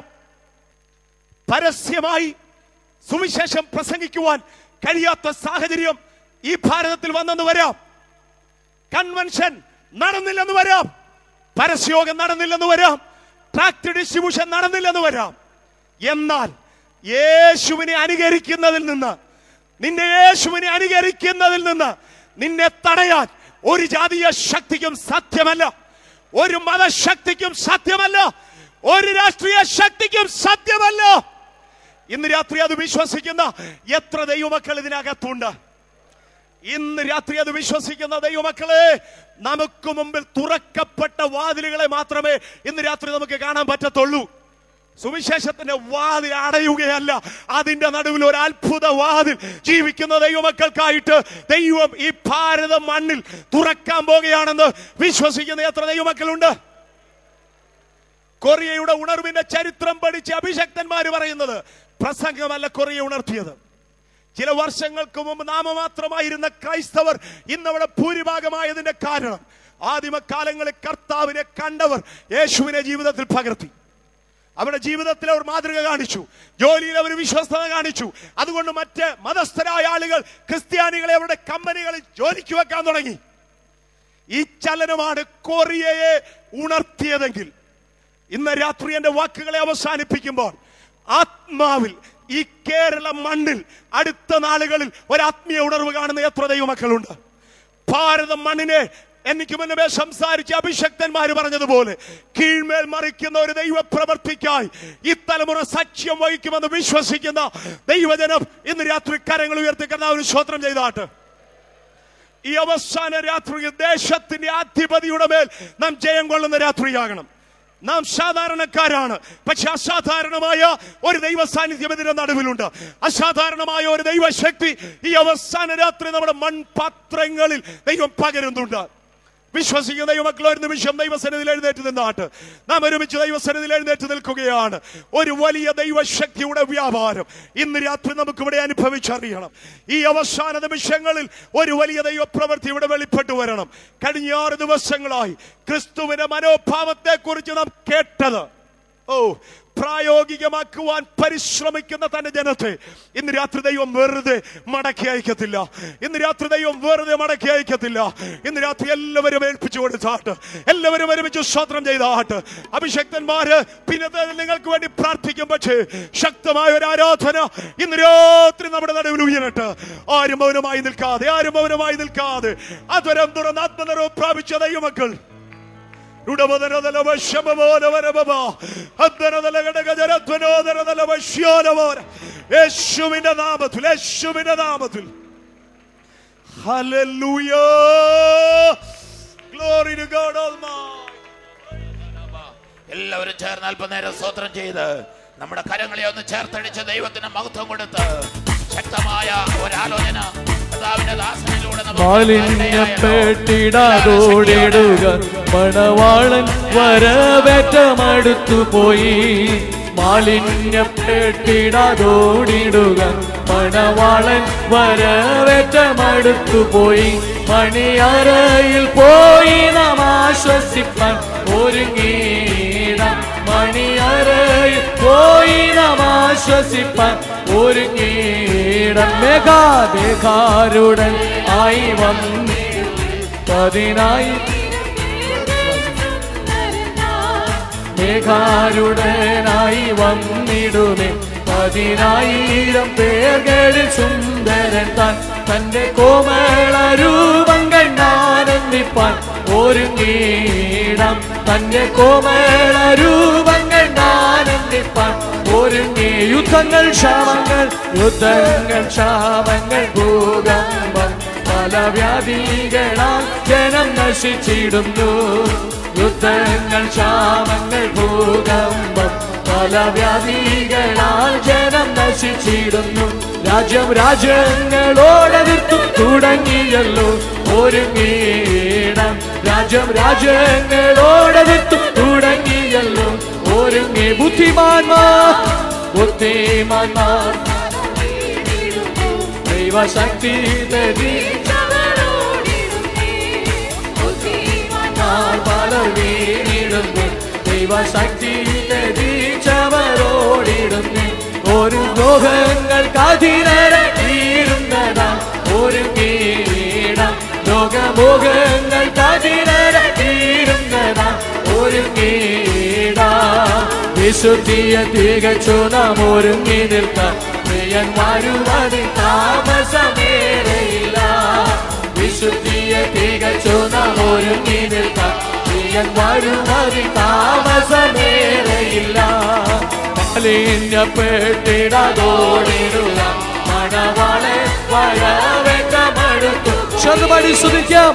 പരസ്യമായി സുവിശേഷം പ്രസംഗിക്കുവാൻ കഴിയാത്ത സാഹചര്യം ഈ ഭാരതത്തിൽ വന്നെന്ന് വരാം കൺവെൻഷൻ നടന്നില്ലെന്ന് വരാം പരസ്യോഗം നടന്നില്ലെന്ന് വരാം ട്രാക്ട് ഡിസ്ട്രിബ്യൂഷൻ നടന്നില്ലെന്ന് വരാം എന്നാൽ യേശുവിനെ അനുകരിക്കുന്നതിൽ നിന്ന് നിന്റെ യേശുവിനെ അനുകരിക്കുന്നതിൽ നിന്ന് നിന്നെ തടയാൻ ഒരു ജാതീയ ശക്തിക്കും സാധ്യമല്ല ഒരു മതശക്തിക്കും സാധ്യമല്ല ഒരു രാഷ്ട്രീയ ശക്തിക്കും സാധ്യമല്ല ഇന്ന് രാത്രി അത് വിശ്വസിക്കുന്ന എത്ര ദൈവമക്കൾ ഇതിനകത്തുണ്ട് ഇന്ന് രാത്രി അത് വിശ്വസിക്കുന്ന ദൈവമക്കളെ നമുക്ക് മുമ്പിൽ തുറക്കപ്പെട്ട വാതിലുകളെ മാത്രമേ ഇന്ന് രാത്രി നമുക്ക് കാണാൻ പറ്റത്തുള്ളൂ സുവിശേഷത്തിന്റെ വാതിൽ അടയുകയല്ല അതിന്റെ നടുവിൽ ഒരു അത്ഭുത വാതിൽ ജീവിക്കുന്ന ദൈവമക്കൾക്കായിട്ട് ദൈവം ഈ ഭാരത മണ്ണിൽ തുറക്കാൻ പോകുകയാണെന്ന് വിശ്വസിക്കുന്ന എത്ര ദൈവമക്കളുണ്ട് കൊറിയയുടെ ഉണർവിന്റെ ചരിത്രം പഠിച്ച് അഭിഷക്തന്മാര് പറയുന്നത് പ്രസംഗമല്ല കൊറിയ ഉണർത്തിയത് ചില വർഷങ്ങൾക്ക് മുമ്പ് നാമമാത്രമായിരുന്ന ക്രൈസ്തവർ ഇന്നവിടെ ഭൂരിഭാഗമായതിന്റെ കാരണം ആദിമകാലങ്ങളിൽ കർത്താവിനെ കണ്ടവർ യേശുവിനെ ജീവിതത്തിൽ പകർത്തി അവരുടെ ജീവിതത്തിൽ അവർ മാതൃക കാണിച്ചു ജോലിയിൽ അവർ വിശ്വസ്തത കാണിച്ചു അതുകൊണ്ട് മറ്റ് മതസ്ഥരായ ആളുകൾ ക്രിസ്ത്യാനികളെ അവരുടെ കമ്പനികളിൽ ജോലിക്ക് വെക്കാൻ തുടങ്ങി ഈ ചലനമാണ് കൊറിയയെ ഉണർത്തിയതെങ്കിൽ ഇന്ന് രാത്രി എന്റെ വാക്കുകളെ അവസാനിപ്പിക്കുമ്പോൾ ആത്മാവിൽ ഈ കേരള മണ്ണിൽ അടുത്ത നാളുകളിൽ ഒരു ആത്മീയ ഉണർവ് കാണുന്ന എത്ര ദൈവമക്കളുണ്ട് ഭാരത മണ്ണിനെ എനിക്ക് മുന്നമേ സംസാരിച്ച അഭിഷക്തന്മാര് പറഞ്ഞതുപോലെ കീഴ്മേൽ മറിക്കുന്ന ഒരു ദൈവ പ്രവർത്തിക്കായി ഈ തലമുറ സാക്ഷ്യം വഹിക്കുമെന്ന് വിശ്വസിക്കുന്ന ദൈവജനം ഇന്ന് രാത്രി കരങ്ങൾ ഉയർത്തി കർത്താവിന് സ്വത്രം ചെയ്താട്ട് ഈ അവസാന രാത്രി ദേശത്തിന്റെ അധിപതിയുടെ മേൽ നാം ജയം കൊള്ളുന്ന രാത്രിയാകണം നാം സാധാരണക്കാരാണ് പക്ഷെ അസാധാരണമായ ഒരു ദൈവ സാന്നിധ്യം ഇതിന്റെ നടുവിലുണ്ട് അസാധാരണമായ ഒരു ദൈവശക്തി ഈ അവസാന രാത്രി നമ്മുടെ മൺപാത്രങ്ങളിൽ ദൈവം പകരുന്നുണ്ട് വിശ്വസിക്കുന്ന ദൈവമക്കൾ ഒരു നിമിഷം ദൈവസന്നിധിയിൽ എഴുന്നേറ്റ് നിന്നാട്ട് നാം ഒരുമിച്ച് ദൈവസന്നിധിയിൽ എഴുന്നേറ്റ് നിൽക്കുകയാണ് ഒരു വലിയ ദൈവശക്തിയുടെ വ്യാപാരം ഇന്ന് രാത്രി നമുക്ക് ഇവിടെ അനുഭവിച്ചറിയണം ഈ അവസാന നിമിഷങ്ങളിൽ ഒരു വലിയ ദൈവപ്രവൃത്തി ഇവിടെ വെളിപ്പെട്ടു വരണം കഴിഞ്ഞ ആറ് ദിവസങ്ങളായി ക്രിസ്തുവിന്റെ മനോഭാവത്തെ കുറിച്ച് നാം കേട്ടത് ഓ പ്രായോഗികമാക്കുവാൻ പരിശ്രമിക്കുന്ന തന്റെ ജനത്തെ ഇന്ന് രാത്രി ദൈവം വെറുതെ മടക്കി അയക്കത്തില്ല ഇന്ന് രാത്രി ദൈവം വെറുതെ മടക്കി അയക്കത്തില്ല ഇന്ന് രാത്രി എല്ലാവരും ഏൽപ്പിച്ചു കൊടുത്താട്ട് എല്ലാവരും ഒരുമിച്ച് സ്വത്രം ചെയ്താട്ട് അഭിഷക്തന്മാര് പിന്നെ നിങ്ങൾക്ക് വേണ്ടി പ്രാർത്ഥിക്കും പക്ഷേ ശക്തമായ ഒരു ആരാധന ഇന്ന് രാത്രി നമ്മുടെ നടുവിൽ ഉയരട്ടെ ആരും മൗനമായി നിൽക്കാതെ ആരും മൗനമായി നിൽക്കാതെ അതൊരം തുറന്ന് ആത്മനിറവ് പ്രാപിച്ച ദൈവമക്കൾ യേശുവിന്റെ നാമത്തിൽ യേശുവിന്റെ നാമത്തിൽ hallelujah glory to God almighty എല്ലാവരും ചേർന്ന് അല്പനേരം സ്തോത്രം ചെയ്ത് നമ്മുടെ കരങ്ങളെ ഒന്ന് ചേർത്തടിച്ച് ദൈവത്തിന് മഹത്വം കൊടുത്ത് ശക്തമായ ഒരാലോചന കർത്താവിന്റെ ദാസനിലൂടെ നമുക്ക് മാലിന്യപ്പെട്ടിടാതോടിടുക മണവാളൻ വരവേറ്റമടുത്തു പോയി മാലിന്യപ്പെട്ടിടാതോടിടുക മണവാളൻ വരവേറ്റമടുത്തു പോയി മണിയറയിൽ പോയി നാം ആശ്വസിപ്പാൻ ഒരുങ്ങീടാം മണിയറയിൽ പോയി നാം ആശ്വസിപ്പാൻ ഒരുങ്ങീടം മേഘാദേഹാരുടൻ ആയി വന്നു പതിനായി മേഘാരുടനായി വന്നിടുമേ പതിനായിരം പേർകളിൽ സുന്ദരൻ താൻ തന്റെ കോമള രൂപം കണ്ടാനന്ദിപ്പാൻ ഒരുങ്ങീടം തന്റെ കോമള രൂപം കണ്ടാനന്ദിപ്പാൻ ഒരുങ്ങി യുദ്ധങ്ങൾ ക്ഷാമങ്ങൾ യുദ്ധങ്ങൾ ക്ഷാമങ്ങൾ ഭൂകമ്പം പല വ്യാധികളാൽ ജനം നശിച്ചിടുന്നു യുദ്ധങ്ങൾ ക്ഷാമങ്ങൾ ഭൂകമ്പം പല വ്യാധികളാൽ ജനം നശിച്ചിടുന്നു രാജ്യം രാജ്യങ്ങളോടെതിർത്തു തുടങ്ങിയല്ലോ ഒരുങ്ങീടം രാജ്യം രാജ്യങ്ങളോടെതിർത്തു തുടങ്ങിയല്ലോ ഒരുങ്ങി ബുദ്ധിമാന്മാർ ബുദ്ധിമാന്മാർ ദൈവശക്തി തരി പലർ വീണിടുന്നു ദൈവശക്തി ധരിച്ചവരോടിടുന്നു ഒരു ലോകങ്ങൾക്ക് അതിരരെ തീരുന്നതാ ഒരു കീടം ലോകമോഹങ്ങൾക്ക് അതിരരെ തീരുന്നതാ ഒരു കീട വിശുദ്ധിയെ തികച്ചു നാം ഒരുങ്ങി നിൽക്കാൻ പ്രിയന്മാരുവതി താമസമേറയില്ല വിശുദ്ധിയെ തികച്ചു നാം ഒരുങ്ങി നിൽക്കാം പ്രിയന്മാരുമതി താമസമേറയില്ല മാലിന്യപ്പെട്ടിടതോടിടുക മണവാളെ വരവേറ്റമടുത്തു ചെറുപടി സ്തുതിക്കാം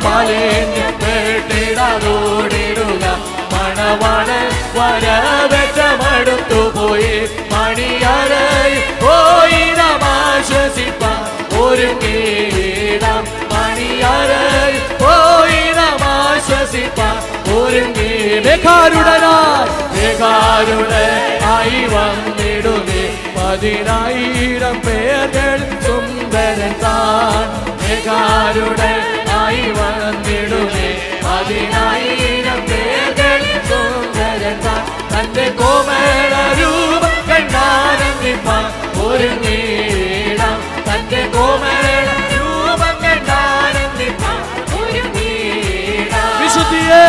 മാലിന്യപ്പെട്ടിടതോടിടുക മണവാളെ വരവേറ്റമടുത്തു പോയി മണിയറയിൽ പോയി നാം ആശ്വസിപ്പാൻ ഒരുങ്ങിടാം മണിയറയിൽ പോയി നാം ആശ്വസിപ്പാൻ ഒരുങ്ങി മേഘാരുടനായി മേഘാരുടനായി വന്നിടുകെ പതിനായിരം പേர்கள் സുന്ദരൻ താൻ മേഘാരുടനായി വന്നിടുകെ പതിനായിരം പേர்கள் സുന്ദരൻ താൻ തന്റെ കോമള രൂപം കണ്ടാനന്ദിപ്പാൻ ഒരുങ്ങിടാം തന്റെ കോമള രൂപം കണ്ടാനന്ദിപ്പാൻ ഒരുങ്ങിടാം വിശുദ്ധിയെ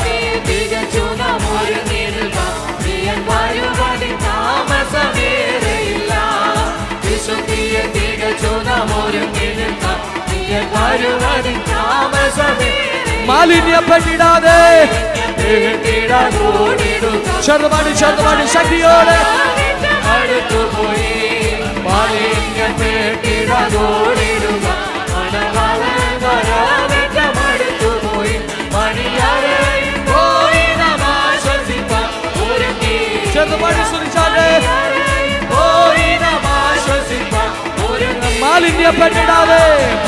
മാലിന്യപ്പെട്ടിടാതെ ചെറുപാടി ചെറുപാടി ശക്തിയോടെ അടുത്തുപോയി മാലിന്യപ്പെട്ടിടാതോടിടുക മണവാളൻ വരവേറ്റമടുത്തുപോയി മണിയറയിൽ പോയി നാം ആശ്വസിപ്പാൻ ഒരുങ്ങി ചെറുപാടി സുരിച്ചാല് പോയി നാം ആശ്വസിപ്പാൻ ഒരുങ്ങി മാലിന്യപ്പെട്ടിടാതെ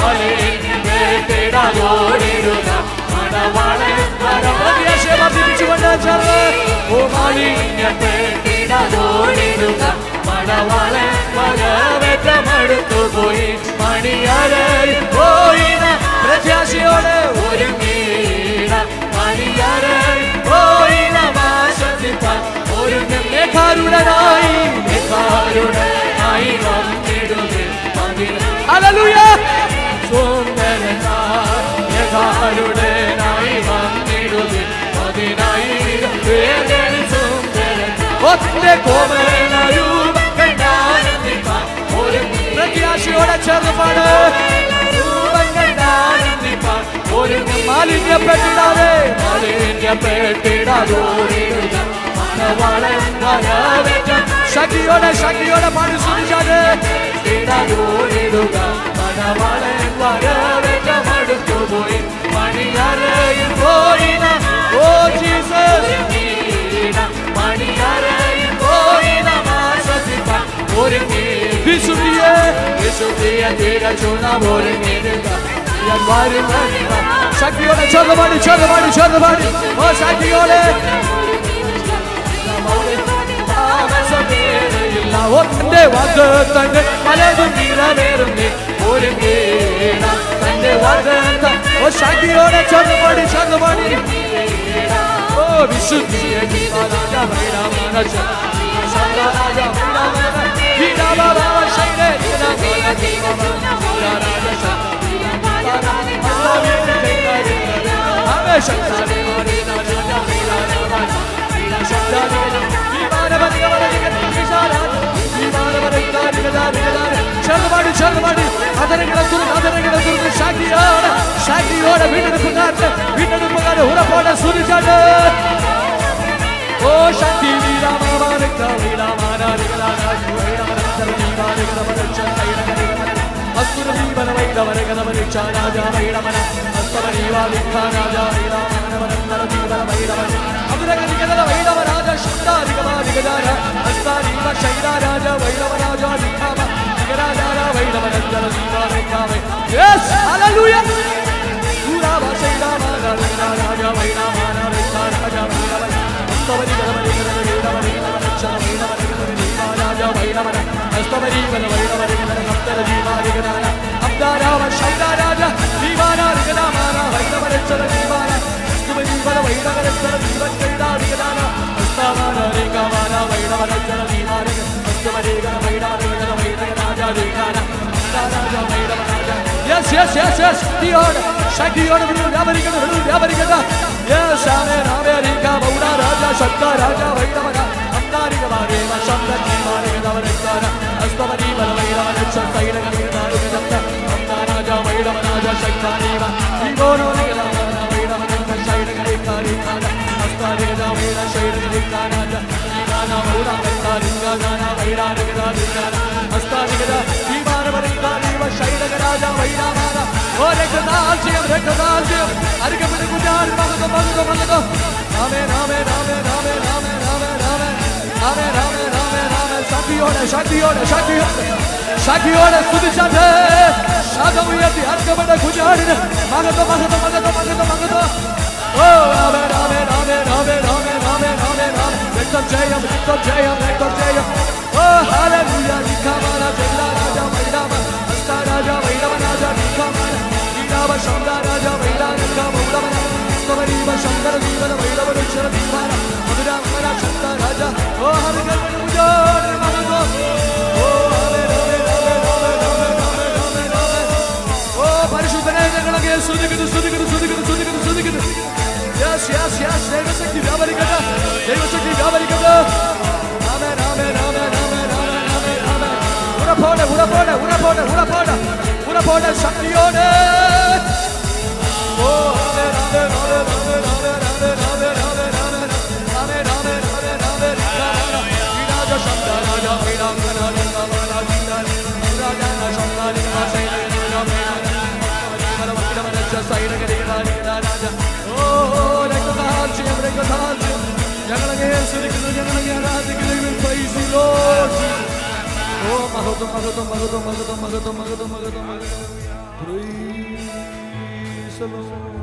മാലിന്യപ്പെട്ടിടാതോടിടുക മണവാളൻ വരവേറ്റ വർദ്ധിപ്പിച്ചുകൊണ്ട് ചേർന്ന് ഓ മാലിന്യപ്പെട്ടിടാതോടിടുക മണവാളൻ വരവേറ്റമടുത്തു പോയി മണിയറയിൽ പോയി നാം പ്രത്യാശയോടെ ഒരുങ്ങീട മണിയറയിൽ പോയി നാം ആശ്വസിപ്പാൻ ഒരുങ്ങും മേഘാരുടനായി മേഘാരുടനായി വന്നിടുകയും ഹല്ലേലൂയ സുന്ദരനായി മേഘാരുടനായി വന്നിടുകയും പതിനായിരം പേരിൽ സുന്ദരൻ ഒറ്റ കോമലരൂപം കണ്ടാനന്ദിപ്പാൻ ഒരു പ്രത്യാശയോടെ ചേർന്ന് പാട് രൂപം കണ്ടാനന്ദിപ്പാൻ ഒരു മാലിന്യപ്പെട്ടിടാതെ മാലിന്യപ്പെട്ടിടാതോ മണവാളൻ വരവേറ്റം ശക്തിയോടെ ശക്തിയോടെ പാടി സുനിച്ചാട് ഇടതോടിടുക മണവാളൻ വരവേറ്റം അടുത്തു പോയി മണിയറയിൽ പോയി നാം ഓ ജീസസ് മണിയറയിൽ പോയി നാം ആശ്വസിപ്പാൻ ഒരുങ്ങി വിശുദ്ധിയെ വിശുദ്ധിയെ തികച്ചുണമൊരുങ്ങിടുക ഞാൻ വരും വരുക. ശക്തിയോടെ ചെറുപാടി ചെറുപാടി ചെറുപാടി ഓ ശക്തിയോടെ ആവശ്യമേറെയില്ല ഒന്റെ വാഗ്ദത്തങ്ങൾ പലതും നിറവേറുന്നേ ഒരുങ്ങേണ തന്റെ വാഗ്ദത്ത ഓ ശക്തിയോടെ ചെറുപാടി ചെറുപാടി ഓ വിശുദ്ധിയെ രാജ വൈരാമന ശബ്ദരാജ വൈരാമന വീരാബാബ ശൈലേ ചെറുപാടി ചെറുപാടി അതരങ്ങളെ തുറന്ന് അതരങ്ങളെ തുറന്ന് ശാഖിയോടെ ശാഖിയോടെ വീണ്ടെടുപ്പുകാരന് വീണ്ടെടുപ്പുകാരൻ ഉറപ്പോടെ സൂചിച്ചാട്ട് ഓ ശക്തി വീരാമാരിക്ക Yes, hallelujah. Yes, yes, yes, yes. ശക്തിയോട് ശക്തിയോട് വിടു വ്യാപരിക്കട്ടെ വിടു വ്യാപരിക്കട്ടെ Yes, amen, അമേരിക്ക ബൗഡ രാജ ശക്ത രാജ വൈരവന അന്താരിക മാരേമ ശബ്ദ ജീവാരിക നവരക്കാര അസ്തമനി ബലവൈരവന ശക്തൈര കവിതാരിക ശബ്ദ അന്താരാജ വൈരവനാജ ശക്താനീവ ജീവോനോ നിഗലാന വൈരവന ശൈര കരിക്കാരി കാല അസ്താരിക വൈര ശൈര കരിക്കാരാജ ജീവാന ബൗഡ കത്താരിക ഗാന വൈരാരിക ദാരികാന അസ്താരിക ജീവാന വരിക്കാരീവ ശൈര രാജ വൈരാമാന ഓ രക്തദാസ്യം രക്തദാസ്യം അരികപ്പെട്ട് കുഞ്ഞാടി മകതോ മകതോ മകതോ ആമേൻ ആമേൻ ആമേൻ ആമേൻ ആമേൻ ആമേൻ ആമേൻ ആമേൻ ആമേൻ ആമേൻ ആമേൻ ശക്തിയോടെ ശക്തിയോടെ ശക്തിയോടെ ശക്തിയോടെ സ്തുതിച്ചാട്ടെ ശാഖമുയർത്തി അർക്കപ്പെട്ട കുഞ്ഞാടിന് മകതോ മകതോ മകതോ മകതോ മകതോ ഓ ആമേൻ ആമേൻ ആമേൻ ആമേൻ ആമേൻ ആമേൻ ആമേൻ ആമേൻ രക്തം ജയം രക്തം ജയം രക്തം ജയം ഓ ഹല്ലേലൂയ നിഖാമാന ജല്ല രാജ വൈരാമ ഹസ്ത രാജ വൈരവ രാജ നിഖാമാന ഈരാവ ശബ്ദ രാജ വൈരാനന്ദ മൗരവന സ്തവരീവ ശങ്കര ജീവന വൈരവ രുക്ഷര ദീപാന മധുരാമന ശബ്ദ രാജ ഓ ഹരികൽപ്പന മുജോര മകതോ ഓ ആമേൻ ആമേൻ ആമേൻ ആമേൻ ആമേൻ ആമേൻ ആമേൻ ഓ പരിശുദ്ധനെ ഞങ്ങളെ സ്തുതിക്കുന്നു സ്തുതിക്കുന്നു സ്തുതിക്കുന്നു സ്തുതിക്കുന്നു സ്തുതിക്കുന്നു യെസ് യെസ് യെസ് ദൈവശക്തി വ്യാപരിക്കട്ടെ ദൈവശക്തി വ്യാപരിക്കട്ടെ ആമേൻ ആമേൻ ആമേൻ ആമേൻ ആമേൻ ആമേൻ ആമേൻ ഉറപ്പോടെ ഉറപ്പോടെ ഉറപ്പോടെ ഉറപ്പോടെ ഉറപ്പോടെ ശക്തിയോടെ ഓ ആമേൻ ആമേൻ ആമേൻ ആമേൻ ആമേൻ ആമേൻ ആമേൻ ആമേൻ ആമേൻ ആമേൻ ആമേൻ ആമേൻ ആമേൻ വിരാജ ശബ്ദ രാജ വിരാജ രാജ രാജ ശബ്ദ രാജ ഞങ്ങളെ സ്തുതിക്കുന്നു ഞങ്ങളെ ആരാധിക്കുന്നു Praise the Lord. ഓ മഹത്വം മഹത്വം മഹത്വം മഹത്വം മഹത്വം മഹത്വം മഹത്വം മഹത്വം Praise the Lord.